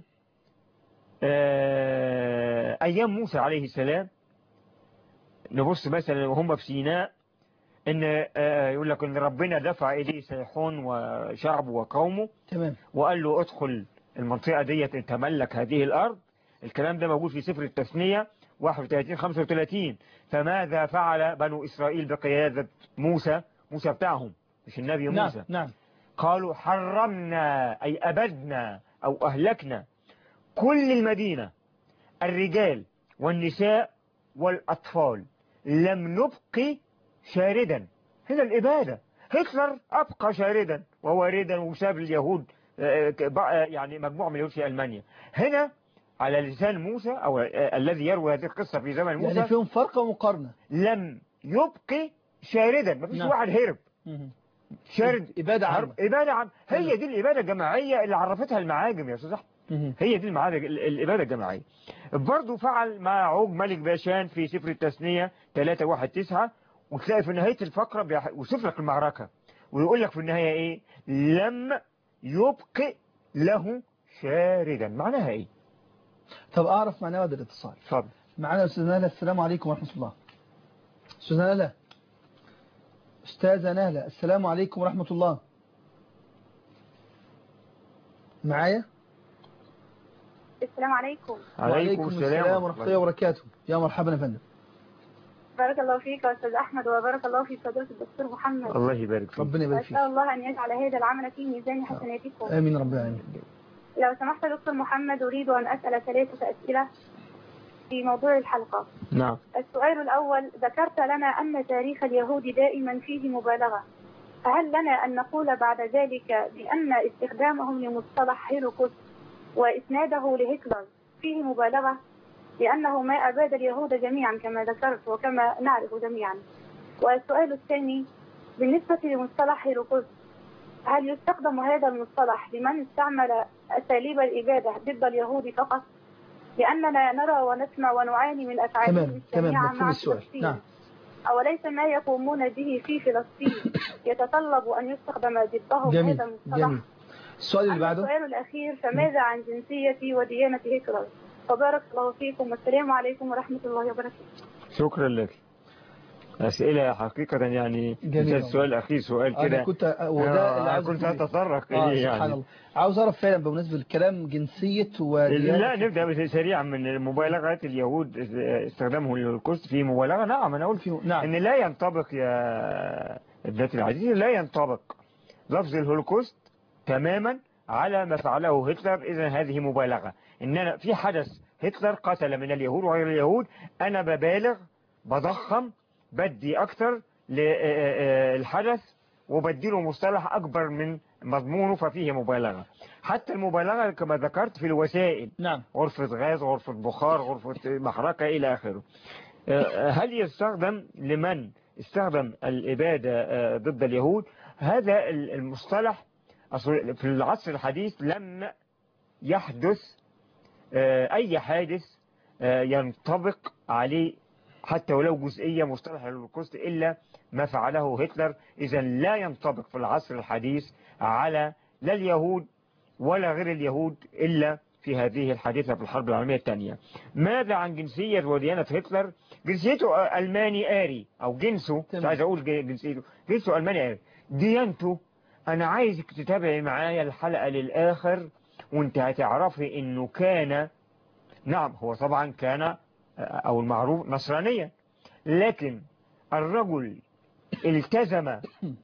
آه أيام موسى عليه السلام نبص مثلا وهم في سيناء ان آه يقول لك ان ربنا دفع اليه سيحون وشعبه وقومه تمام وقال له ادخل المنطقة دي تملك هذه الأرض الكلام ده موجود في سفر التثنية 31 35 فماذا فعل بنو إسرائيل بقيادة موسى موسى بتاعهم مش النبي نعم موسى نعم قالوا حرمنا أي أبدنا أو أهلكنا كل المدينة الرجال والنساء والأطفال لم نبقي شاردا هنا الإبادة هتلر أبقى شاردا وواردا وساب اليهود آه، ك- بقى- يعني مجموعة من اليهود في ألمانيا هنا على لسان موسى أو آه، الذي يروي هذه القصة في زمن موسى يعني فيهم فرق ومقارنة لم يبقي شاردا ما فيش نعم. واحد هرب مهم. شارد إبادة هرب عامة إبادة عام هي دي الإبادة الجماعية اللي عرفتها المعاجم يا أستاذ أحمد مهم. هي دي المعادة ال- الإبادة الجماعية برضه فعل مع عوج ملك باشان في سفر التثنية 319 وتلاقي في نهاية الفقرة بيح- يوصف لك المعركة ويقول لك في النهاية إيه لم يبق له شاردا معناها إيه طب أعرف معناه هذا الاتصال اتفضل معنا أستاذ نهلة السلام عليكم ورحمة الله أستاذ نهلة أستاذة نهلة السلام عليكم ورحمة الله معايا السلام عليكم وعليكم السلام ورحمة الله وبركاته يا مرحبا يا فندم بارك الله فيك يا أستاذ أحمد وبارك الله في فضيلة الدكتور محمد الله يبارك فيك ربنا يبارك فيك وأسأل الله أن يجعل هذا العمل في ميزان حسناتكم آمين رب العالمين لو سمحت يا دكتور محمد أريد أن أسأل ثلاثة أسئلة في موضوع الحلقة نعم السؤال الأول ذكرت لنا أن تاريخ اليهود دائما فيه مبالغة فهل لنا أن نقول بعد ذلك بأن استخدامهم لمصطلح هيلوكوست وإسناده لهتلر فيه مبالغة لأنه ما أباد اليهود جميعا كما ذكرت وكما نعرف جميعا والسؤال الثاني بالنسبة لمصطلح هيلوكوست هل يستخدم هذا المصطلح لمن استعمل أساليب الإبادة ضد اليهود فقط؟ لأننا نرى ونسمع ونعاني من أفعالهم تمام تمام الشنيعة مفهوم مع السؤال فلسطين نعم أوليس ما يقومون به في فلسطين يتطلب أن يستخدم ضدهم جميل هذا المصطلح جميل السؤال اللي أما بعده السؤال الأخير فماذا عن جنسية وديانة هتلر؟ وبارك الله فيكم والسلام عليكم ورحمة الله وبركاته شكرا لك أسئلة حقيقة يعني جميل. السؤال الأخير سؤال أنا كده كنت وده اللي آه، عاوز كنت أقوله. أتطرق آه إليه سبحان يعني الله عاوز أعرف فعلا بمناسبة الكلام جنسية وديانة لا نبدأ بس سريعا من مبالغة اليهود استخدامه للكوست في مبالغة نعم أنا قلت في نعم إن لا ينطبق يا ابنتي العزيزة لا ينطبق لفظ الهولوكوست تماما على ما فعله هتلر إذا هذه مبالغة إن أنا في حدث هتلر قتل من اليهود وغير اليهود أنا ببالغ بضخم بدي أكثر للحدث وبديله مصطلح أكبر من مضمونه ففيه مبالغة حتى المبالغة كما ذكرت في الوسائل نعم غرفة غاز غرفة بخار غرفة محرقة إلى آخره آه، هل يستخدم لمن استخدم الإبادة آه، ضد اليهود هذا المصطلح أصل في العصر الحديث لم يحدث آه، أي حادث آه، ينطبق عليه حتى ولو جزئية مصطلح الهولوكوست إلا ما فعله هتلر إذا لا ينطبق في العصر الحديث على لا اليهود ولا غير اليهود إلا في هذه الحادثة في الحرب العالمية الثانية ماذا عن جنسية وديانة هتلر جنسيته ألماني آري أو جنسه مش تمام. عايز أقول جنسيته جنسه ألماني آري ديانته أنا عايزك تتابعي معايا الحلقة للآخر وانت هتعرفي انه كان نعم هو طبعا كان او المعروف نصرانيا لكن الرجل التزم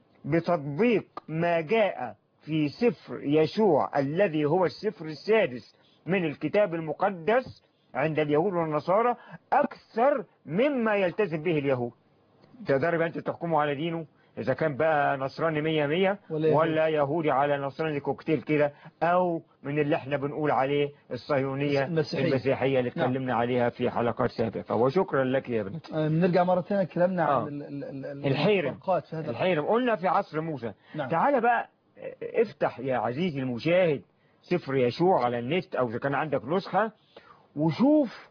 بتطبيق ما جاء في سفر يشوع الذي هو السفر السادس من الكتاب المقدس عند اليهود والنصارى أكثر مما يلتزم به اليهود تقدر بقى أنت تحكموا على دينه إذا كان بقى نصراني مية مية ولا يهود. ولا يهودي على نصراني كوكتيل كده أو من اللي احنا بنقول عليه الصهيونية المسيحية. المسيحية اللي نعم. اتكلمنا عليها في حلقات سابقة وشكرا لك يا ابني آه، نرجع مرة ثانية كلامنا آه. عن ال- ال- ال- ال- الحيرم. الفرقات في هذا الحيرم قلنا في عصر موسى نعم تعال بقى افتح يا عزيزي المشاهد سفر يشوع على النت او اذا كان عندك نسخة وشوف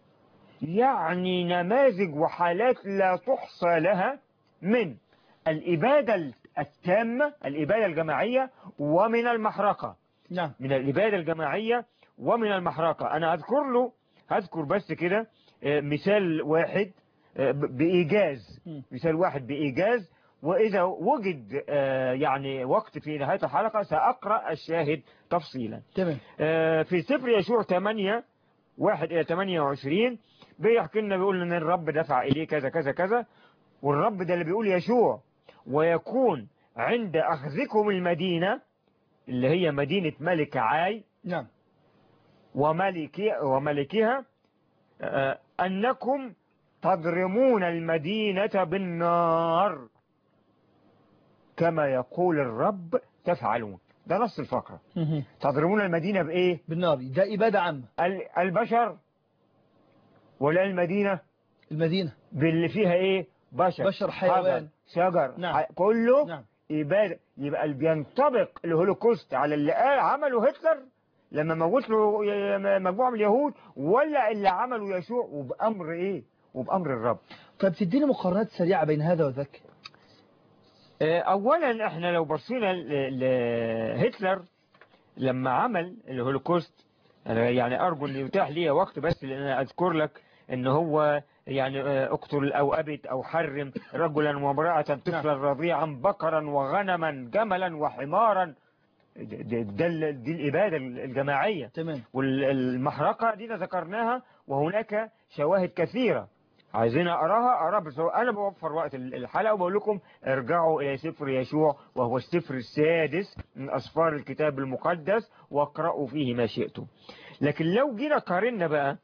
يعني نماذج وحالات لا تحصى لها من الإبادة التامة الإبادة الجماعية ومن المحرقة نعم من الإبادة الجماعية ومن المحرقة أنا أذكر له هذكر بس كده آه، مثال واحد آه، ب- بإيجاز مم. مثال واحد بإيجاز وإذا وجد آه، يعني وقت في نهاية الحلقة سأقرأ الشاهد تفصيلا تمام آه، في سفر يشوع 8 1 إلى 28 بيحكي لنا بيقول لنا الرب دفع إليه كذا كذا كذا والرب ده اللي بيقول يشوع ويكون عند أخذكم المدينة اللي هي مدينة ملك عاي نعم وملكي وملكها آه، أنكم تضرمون المدينة بالنار كما يقول الرب تفعلون ده نص الفقرة مهم. تضرمون المدينة بإيه بالنار ده إبادة عامة ال- البشر ولا المدينة المدينة باللي فيها إيه بشر بشر، حيوان. حجر، شجر نعم. ح- كله نعم إبادة يبقى اللي بينطبق الهولوكوست على اللي قال عمله هتلر لما موت له ي- مجموعة من اليهود ولا اللي عمله يشوع وبأمر إيه وبأمر الرب طيب تديني مقارنات سريعة بين هذا وذاك آه، أولا إحنا لو بصينا ل- لهتلر لما عمل الهولوكوست أنا يعني أرجو أن يتاح لي وقت بس لأن أنا أذكر لك أن هو يعني آه، اقتل أو أبت أو حرم رجلا وامرأة طفلا رضيعا بقرا وغنما جملا وحمارا ده, ده, ده ال- دي الإبادة الجماعية تمام والمحرقة دي ذكرناها وهناك شواهد كثيرة عايزين أقراها أقراها بس هو أنا بوفر وقت الحلقة وبقول لكم ارجعوا إلى سفر يشوع وهو السفر السادس من أسفار الكتاب المقدس واقرأوا فيه ما شئتم لكن لو جينا قارنا بقى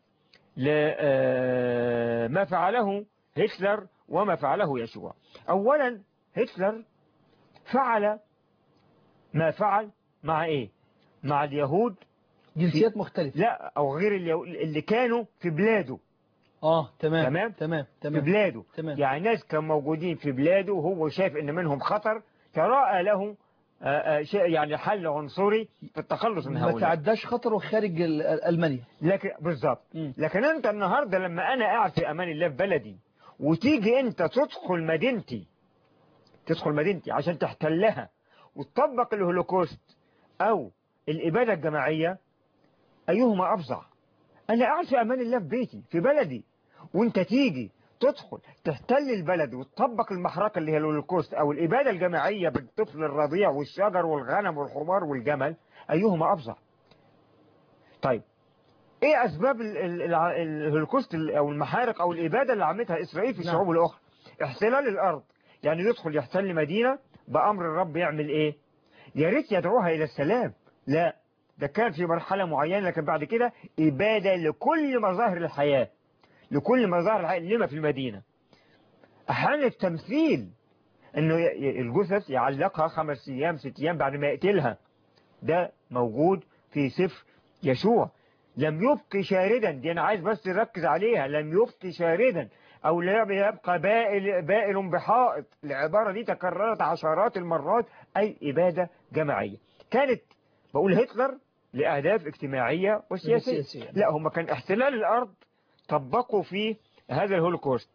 لما فعله هتلر وما فعله يشوع أولا هتلر فعل ما فعل مع إيه مع اليهود جنسيات مختلفة لا او غير اليهود اللي كانوا في بلاده اه تمام تمام؟ تمام في تمام بلاده تمام يعني ناس كانوا موجودين في بلاده وهو شايف ان منهم خطر تراءى له آه، آه، شيء يعني حل عنصري في التخلص من ما هؤلاء تعداش خطره خارج ال- ألمانيا لكن بالظبط مم. لكن انت النهارده لما انا قاعد في امان الله في بلدي وتيجي انت تدخل مدينتي تدخل مدينتي عشان تحتلها وتطبق الهولوكوست او الاباده الجماعيه ايهما افظع انا قاعد في امان الله في بيتي في بلدي وانت تيجي تدخل تحتل البلد وتطبق المحرقة اللي هي الهولوكوست او الابادة الجماعية بالطفل الرضيع والشجر والغنم والحمار والجمل ايهما افظع طيب ايه اسباب ال- ال- الع- الهولوكوست ال- او المحارق او الابادة اللي عملتها اسرائيل في نعم. الشعوب الاخرى احتلال الارض يعني يدخل يحتل مدينة بامر الرب يعمل ايه يا ريت يدعوها الى السلام لا ده كان في مرحلة معينة لكن بعد كده إبادة لكل مظاهر الحياة لكل مظاهر الحياة لما في المدينة أحيانا التمثيل إنه ي- ي- الجثث يعلقها خمس أيام ست أيام بعد ما يقتلها ده موجود في سفر يشوع لم يبقي شاردا دي أنا عايز بس نركز عليها لم يبقي شاردا أو لا يبقى بائل, بائل بحائط العبارة دي تكررت عشرات المرات أي إبادة جماعية كانت بقول هتلر لأهداف اجتماعية وسياسية سياسية. لا هم كان احتلال الأرض طبقوا فيه هذا الهولوكوست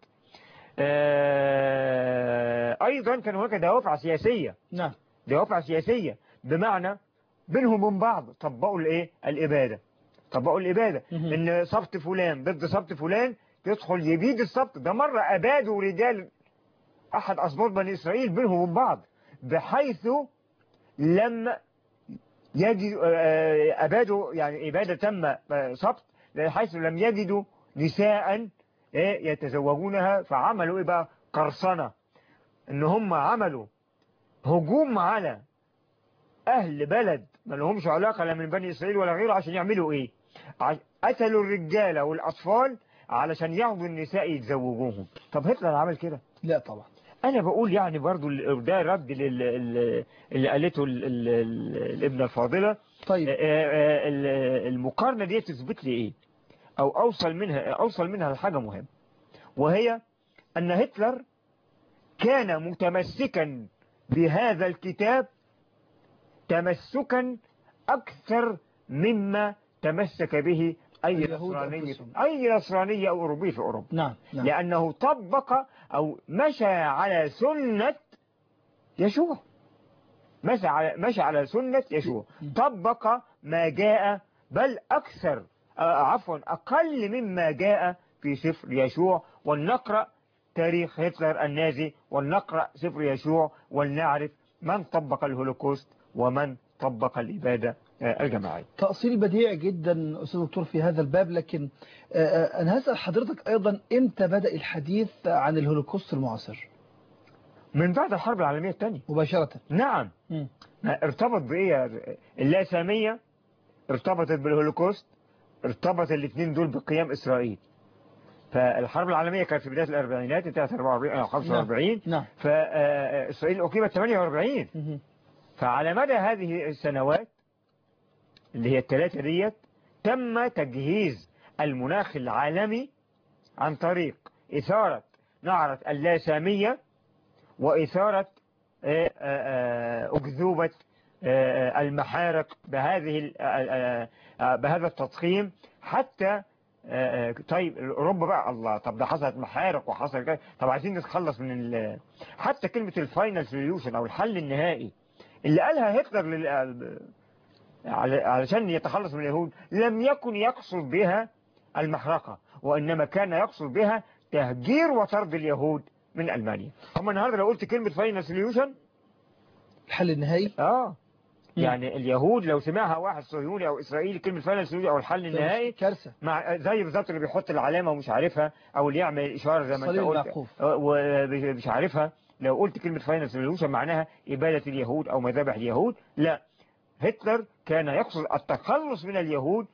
آه، أيضا كان هناك دوافع سياسية نعم دوافع سياسية بمعنى بينهم وبين بعض طبقوا الايه الإبادة طبقوا الإبادة مهم. إن سبط فلان ضد سبط فلان يدخل يبيد السبط ده مرة أبادوا رجال أحد أسباط بني إسرائيل بينهم وبين بعض بحيث لم يجد آه، أبادوا يعني إبادة تم آه، سبط بحيث لم يجدوا نساء إيه، يتزوجونها فعملوا إيه بقى قرصنة إن هم عملوا هجوم على أهل بلد ما لهمش علاقة لا من بني إسرائيل ولا غيره عشان يعملوا إيه ع- قتلوا الرجالة والأطفال علشان ياخدوا النساء يتزوجوهم طب هتلر عمل كده لا طبعا انا بقول يعني برضو ال- ده رد لل- ال- اللي قالته ال- ال- ال- الابنة الفاضلة طيب آه، آه، ال- المقارنة دي تثبت لي ايه او اوصل منها اوصل منها لحاجة مهمة وهي ان هتلر كان متمسكا بهذا الكتاب تمسكا اكثر مما تمسك به اي اليهود نصراني أنفسهم. اي نصراني او اوروبي في اوروبا نعم نعم لأنه طبق أو مشى على سنة يشوع مشى على, مشى على سنة يشوع طبق ما جاء بل أكثر آه، عفوا أقل مما جاء في سفر يشوع ولنقرأ تاريخ هتلر النازي ولنقرأ سفر يشوع ولنعرف من طبق الهولوكوست ومن طبق الإبادة آه، الجماعية تأصيل بديع جدا أستاذ دكتور في هذا الباب لكن آه، آه، أنا هسأل حضرتك أيضا إمتى بدأ الحديث عن الهولوكوست المعاصر من بعد الحرب العالمية الثانية مباشرة نعم مم. ارتبط بإيه اللاسامية ارتبطت بالهولوكوست ارتبط الاثنين دول بقيام إسرائيل فالحرب العالمية كانت في بداية الأربعينات انتهت 44 أو 45 نعم فإسرائيل أقيمت 48 مهم. فعلى مدى هذه السنوات اللي هي الثلاثة ديت تم تجهيز المناخ العالمي عن طريق إثارة نعرة اللاسامية وإثارة آه، آه، آه، أكذوبة آه، آه، المحارق بهذه ال- آه، آه، آه، بهذا التضخيم حتى آه، آه، طيب أوروبا بقى الله طب ده حصلت محارق وحصل كده طب عايزين نتخلص من ال- حتى كلمة الفاينل سوليوشن أو الحل النهائي اللي قالها هتلر لل- على- علشان يتخلص من اليهود لم يكن يقصد بها المحرقة وإنما كان يقصد بها تهجير وطرد اليهود من ألمانيا هم النهاردة لو قلت كلمة فاينل سوليوشن الحل النهائي آه مم. يعني اليهود لو سمعها واحد صهيوني أو إسرائيلي كلمة فاينل سوليوشن أو الحل النهائي كارثة مع زي بالظبط اللي بيحط العلامة ومش عارفها أو اللي يعمل إشارة زي ما أنت صليب قلت المعقوف. آه، ومش عارفها لو قلت كلمة فاينل سوليوشن معناها إبادة اليهود أو مذابح اليهود لا هتلر كان يقصد التخلص من اليهود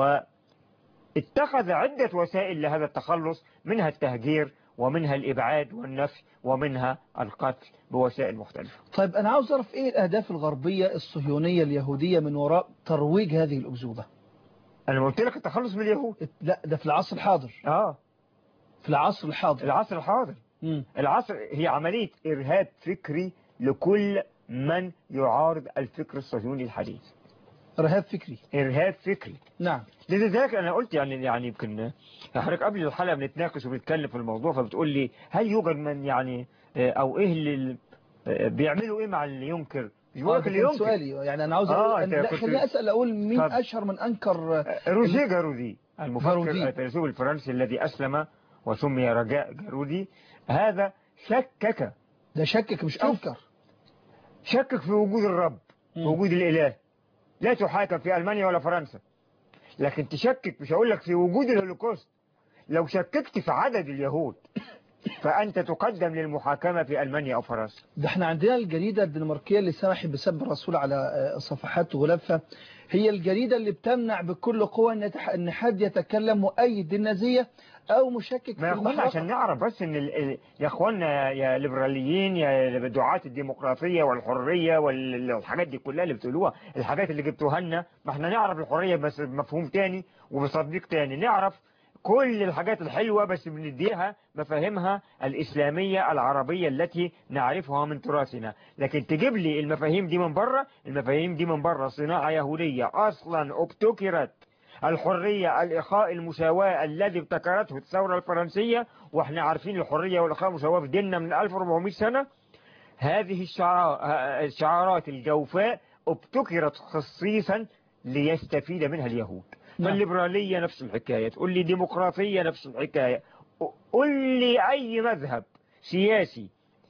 واتخذ عدة وسائل لهذا التخلص منها التهجير ومنها الإبعاد والنفي ومنها القتل بوسائل مختلفة طيب أنا عاوز أعرف إيه الأهداف الغربية الصهيونية اليهودية من وراء ترويج هذه الأكذوبة أنا قلت لك التخلص من اليهود لا ده في العصر الحاضر آه في العصر الحاضر العصر الحاضر مم. العصر هي عملية إرهاب فكري لكل من يعارض الفكر الصهيوني الحديث إرهاب فكري إرهاب فكري نعم لذلك أنا قلت يعني يعني يمكن حضرتك قبل الحلقة بنتناقش وبنتكلم في الموضوع فبتقول لي هل يوجد من يعني آه، أو إيه اللي آه، بيعملوا إيه مع اللي ينكر مش بقول آه، لك ده اللي كان ينكر سؤالي يعني أنا عاوز آه، أقول أنت أن لا كنت- خليني أسأل أقول مين اتفضل. أشهر من أنكر آه، روجيه جارودي المفكر جارودي. الفيلسوف الفرنسي الذي أسلم وسمي رجاء جارودي هذا شكك ده شكك مش شوف. أنكر شكك في وجود الرب في مم. وجود الإله لا تحاكم في ألمانيا ولا فرنسا لكن تشكك مش هقول لك في وجود الهولوكوست لو شككت في عدد اليهود فأنت تقدم للمحاكمة في ألمانيا أو فرنسا ده احنا عندنا الجريدة الدنماركية اللي سمحت بسب الرسول على آه، صفحات وغلافها هي الجريدة اللي بتمنع بكل قوة ان يتح- ان حد يتكلم مؤيد النازية او مشكك ما في يا اخوانا المحرقة عشان نعرف بس ان ال... ال- يا اخوانا يا ليبراليين يا دعاة الديمقراطية والحرية والحاجات دي كلها اللي بتقولوها الحاجات اللي جبتوها لنا ما احنا نعرف الحرية بس بمفهوم تاني وبتطبيق تاني نعرف كل الحاجات الحلوة بس بنديها مفاهيمها الإسلامية العربية التي نعرفها من تراثنا لكن تجيب لي المفاهيم دي من بره المفاهيم دي من بره صناعة يهودية أصلا ابتكرت الحرية الإخاء المساواة الذي ابتكرته الثورة الفرنسية واحنا عارفين الحرية والإخاء المساواة في ديننا من 1400 سنة هذه الشعار- الشعارات الجوفاء ابتكرت خصيصا ليستفيد منها اليهود نعم. فالليبرالية نفس الحكاية تقول لي ديمقراطية نفس الحكاية قل لي أي مذهب سياسي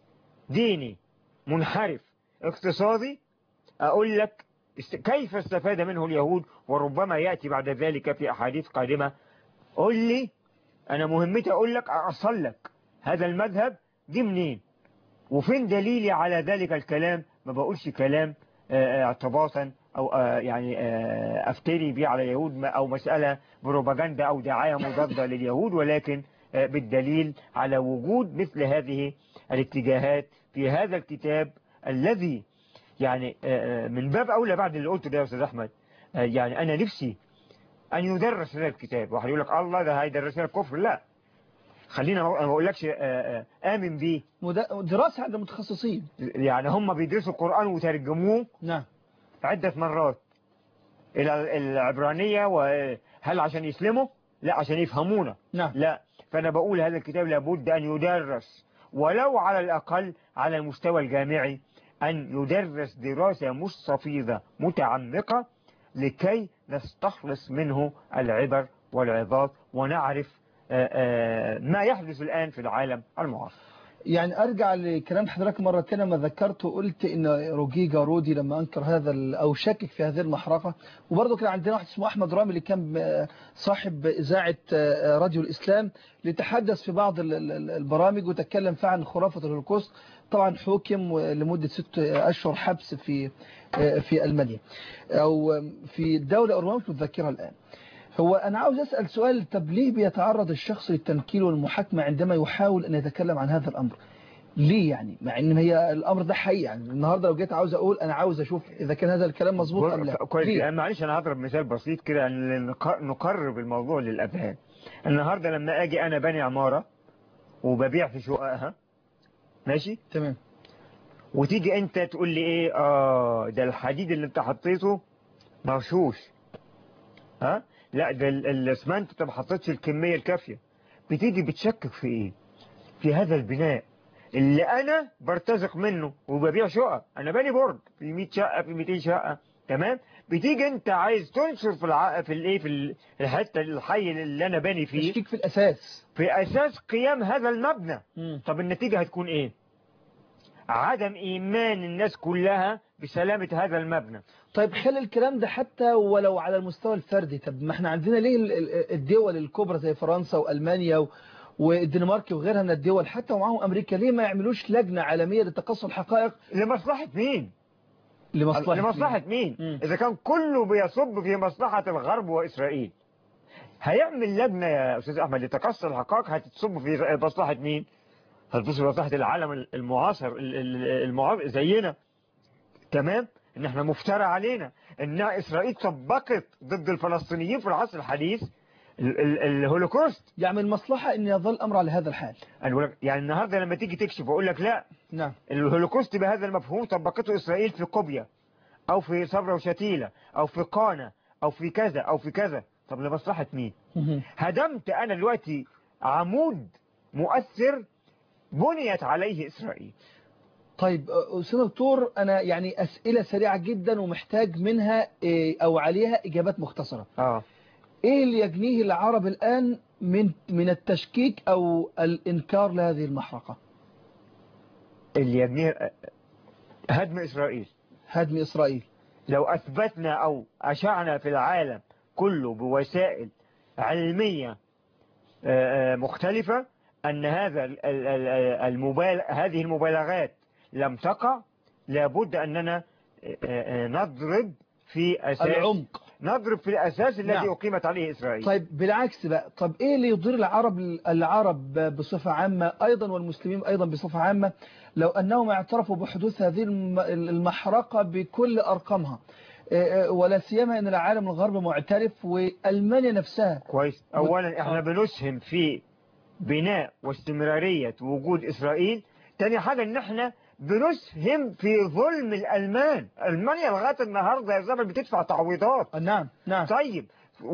ديني منحرف اقتصادي أقول لك است- كيف استفاد منه اليهود وربما يأتي بعد ذلك في أحاديث قادمة قل لي أنا مهمتي أقول لك أصل لك هذا المذهب دي منين وفين دليلي على ذلك الكلام ما بقولش كلام آه، اعتباطا أو آه، يعني آه، أفتري بيه على اليهود ما- أو مسألة بروباجندا أو دعاية مضادة لليهود ولكن آه، بالدليل على وجود مثل هذه الاتجاهات في هذا الكتاب الذي يعني آه، آه، من باب أولى بعد اللي قلته ده يا أستاذ أحمد آه، يعني أنا نفسي أن يدرس هذا الكتاب واحد يقول لك الله ده هيدرسنا الكفر لا خلينا ما ما بقولكش آه، آه، آمن بيه مد- دراسة عند متخصصين يعني هم بيدرسوا القرآن وترجموه نعم عدة مرات إلى العبرانية وهل عشان يسلموا لا عشان يفهمونا نعم لا فأنا بقول هذا الكتاب لابد أن يدرس ولو على الأقل على المستوى الجامعي أن يدرس دراسة مستفيضة متعمقة لكي نستخلص منه العبر والعظات ونعرف آه، آه، ما يحدث الآن في العالم المعاصر يعني ارجع لكلام حضرتك مرة تانية ما ذكرت وقلت ان روجي جارودي لما انكر هذا ال- او شكك في هذه المحرقة وبرضه كان عندنا واحد اسمه احمد رامي اللي كان آه، صاحب اذاعة آه، راديو الاسلام لتحدث في بعض ال- ال- البرامج وتكلم فيها عن خرافة الهولوكوست طبعا حكم لمدة ست أشهر حبس في في ألمانيا أو في الدولة أوروبا مش متذكرها الآن هو أنا عاوز أسأل سؤال طب ليه بيتعرض الشخص للتنكيل والمحاكمة عندما يحاول أن يتكلم عن هذا الأمر ليه يعني مع ان هي الامر ده حقيقي يعني النهارده لو جيت عاوز اقول انا عاوز اشوف اذا كان هذا الكلام مظبوط ام لا كويس ليه؟ يعني معلش انا هضرب مثال بسيط كده نق- نقرب الموضوع للاذهان النهارده لما اجي انا بني عماره وببيع في شققها ماشي تمام وتيجي انت تقول لي ايه اه ده الحديد اللي انت حطيته مرشوش ها لا ده ال- الاسمنت انت ما حطيتش الكميه الكافيه بتيجي بتشكك في ايه في هذا البناء اللي انا برتزق منه وببيع شقق انا باني برج في 100 شقه في 200 شقه تمام بتيجي انت عايز تنشر في الع... في الايه في ال- الحته الحي اللي انا باني فيه تشكيك في الاساس في اساس قيام هذا المبنى مم. طب النتيجة هتكون ايه عدم ايمان الناس كلها بسلامة هذا المبنى طيب خلي الكلام ده حتى ولو على المستوى الفردي طب ما احنا عندنا ليه ال- ال- الدول الكبرى زي فرنسا والمانيا و- والدنمارك وغيرها من الدول حتى ومعهم امريكا ليه ما يعملوش لجنه عالميه لتقصي الحقائق لمصلحة مين لمصلحه لمصلحة مين مم. اذا كان كله بيصب في مصلحة الغرب واسرائيل هيعمل لجنة يا استاذ احمد لتقصي الحقائق هتصب في مصلحة مين هتصب في مصلحة العالم المعاصر ال- ال- المعاصر زينا تمام ان احنا مفترى علينا ان اسرائيل طبقت ضد الفلسطينيين في العصر الحديث ال- ال- الهولوكوست يعني المصلحه ان يظل الامر على هذا الحال أنا بقول لك يعني النهارده لما تيجي تكشف واقول لك لا نعم الهولوكوست بهذا المفهوم طبقته اسرائيل في قبية او في صبرا وشتيلة او في قانا او في كذا او في كذا طب لمصلحة مين مهم. هدمت انا دلوقتي عمود مؤثر بنيت عليه اسرائيل طيب أستاذ دكتور أنا يعني أسئلة سريعة جدا ومحتاج منها إيه، أو عليها إجابات مختصرة اه إيه اللي يجنيه العرب الآن من من التشكيك أو الإنكار لهذه المحرقة اللي يبنيه هدم اسرائيل هدم إسرائيل لو أثبتنا أو أشعنا في العالم كله بوسائل علمية آه، آه، مختلفة أن هذا ال- ال- ال- المبال... هذه المبالغات لم تقع لابد أننا آه، آه، نضرب في أساس العمق نضرب في الأساس الذي نعم. أقيمت عليه إسرائيل طيب بالعكس بقى طب إيه اللي يضير العرب العرب بصفة عامة أيضا والمسلمين أيضا بصفة عامة لو أنهم اعترفوا بحدوث هذه الم- المحرقة بكل أرقامها إيه، ولا سيما أن العالم الغربي معترف وألمانيا نفسها كويس أولا إحنا بنسهم في بناء واستمرارية وجود إسرائيل تاني حاجة إن إحنا بنسهم في ظلم الألمان ألمانيا لغاية النهاردة يا زلمة بتدفع تعويضات نعم نعم طيب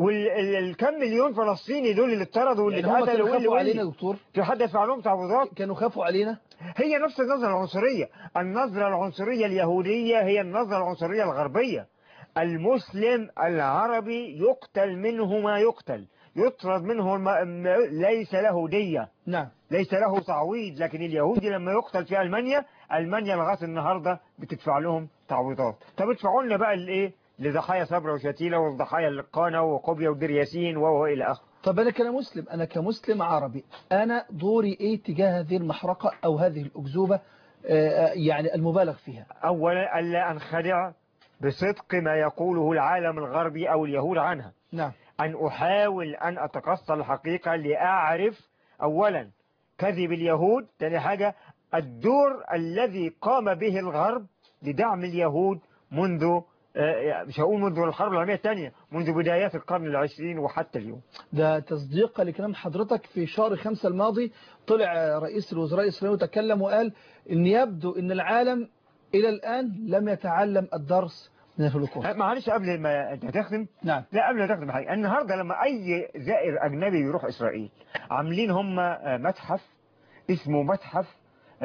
والكم مليون فلسطيني دول اللي اتطردوا واللي يعني هم اتقتلوا كانوا واللي خافوا علينا يا واللي دكتور في حد يدفع لهم تعويضات كانوا خافوا علينا هي نفس النظرة العنصرية النظرة العنصرية اليهودية هي النظرة العنصرية الغربية المسلم العربي يقتل منه ما يقتل يطرد منه ما ما- ليس له دية نعم ليس له تعويض لكن اليهودي لما يقتل في ألمانيا ألمانيا لغاية النهاردة بتدفع لهم تعويضات طب ادفعوا لنا بقى الايه لضحايا صبرا وشتيلة والضحايا القانة وقبية ودير ياسين وهو إلى آخره طب أنا كمسلم أنا كمسلم عربي أنا دوري إيه تجاه هذه المحرقة أو هذه الأكذوبة آه، يعني المبالغ فيها أولا ألا أنخدع بصدق ما يقوله العالم الغربي أو اليهود عنها نعم أن أحاول أن أتقصى الحقيقة لأعرف أولا كذب اليهود ثاني حاجة الدور الذي قام به الغرب لدعم اليهود منذ آه، مش هقول منذ الحرب العالمية الثانية منذ بدايات القرن العشرين وحتى اليوم ده تصديقا لكلام حضرتك في شهر خمسة الماضي طلع رئيس الوزراء الإسرائيلي وتكلم وقال إن يبدو أن العالم إلى الآن لم يتعلم الدرس من الهولوكوست آه، معلش قبل ما أنت تختم نعم لا قبل ما تخدم حاجة النهاردة لما أي زائر أجنبي يروح إسرائيل عاملين هم آه، متحف اسمه متحف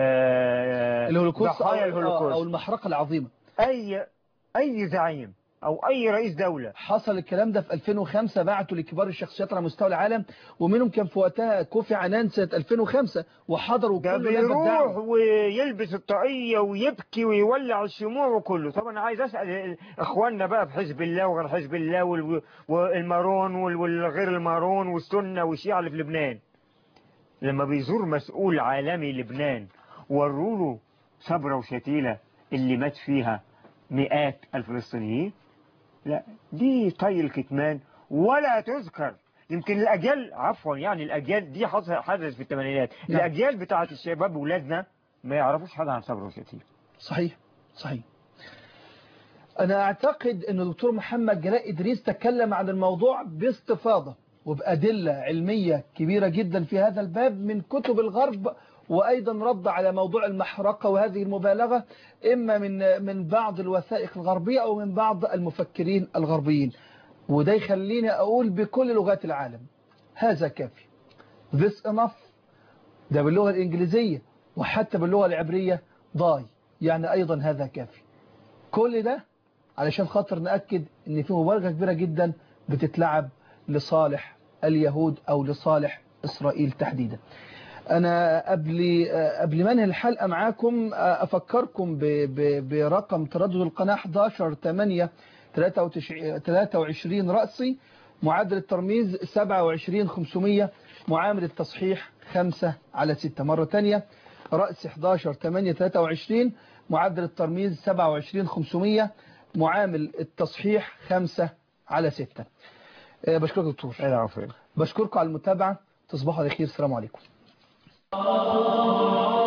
آه، الهولوكوست أو, ضحايا أو الهولوكوست المحرقة العظيمة أي أي زعيم أو أي رئيس دولة حصل الكلام ده في 2005 بعتوا لكبار الشخصيات على مستوى العالم ومنهم كان في وقتها كوفي عنان سنة 2005 وحضروا ده كل لجنة بيروح دعوة ويلبس الطاقية ويبكي ويولع الشموع وكله طبعا عايز أسأل إخواننا بقى في حزب الله وغير حزب الله وال- والمارون وال- والغير المارون والسنة والشيعة اللي في لبنان لما بيزور مسؤول عالمي لبنان وروا له صبرا وشتيلة اللي مات فيها مئات الفلسطينيين لا دي طي الكتمان ولا تذكر يمكن الأجيال عفوا يعني الأجيال دي حصل- حدث في الثمانينات نعم. الأجيال بتاعت الشباب ولادنا ما يعرفوش حاجة عن صبر وشتيلة صحيح صحيح أنا أعتقد أن الدكتور محمد جلاء إدريس تكلم عن الموضوع باستفاضة وبأدلة علمية كبيرة جدا في هذا الباب من كتب الغرب وأيضا رد على موضوع المحرقة وهذه المبالغة إما من من بعض الوثائق الغربية أو من بعض المفكرين الغربيين وده يخليني أقول بكل لغات العالم هذا كافي This enough ده باللغة الإنجليزية وحتى باللغة العبرية ضاي يعني أيضا هذا كافي كل ده علشان خاطر نأكد ان في مبالغة كبيرة جدا بتتلعب لصالح اليهود او لصالح اسرائيل تحديدا انا قبل قبل ما انهي الحلقة معاكم افكركم ب- ب- برقم تردد القناة 11 8 23 رأسي معدل الترميز 27 500 معامل التصحيح 5 على 6 مرة تانية رأس 11 8 23 معدل الترميز 27 500 معامل التصحيح 5 على 6 آه، بشكرك دكتور العفو بشكركم على المتابعة تصبحوا على خير السلام عليكم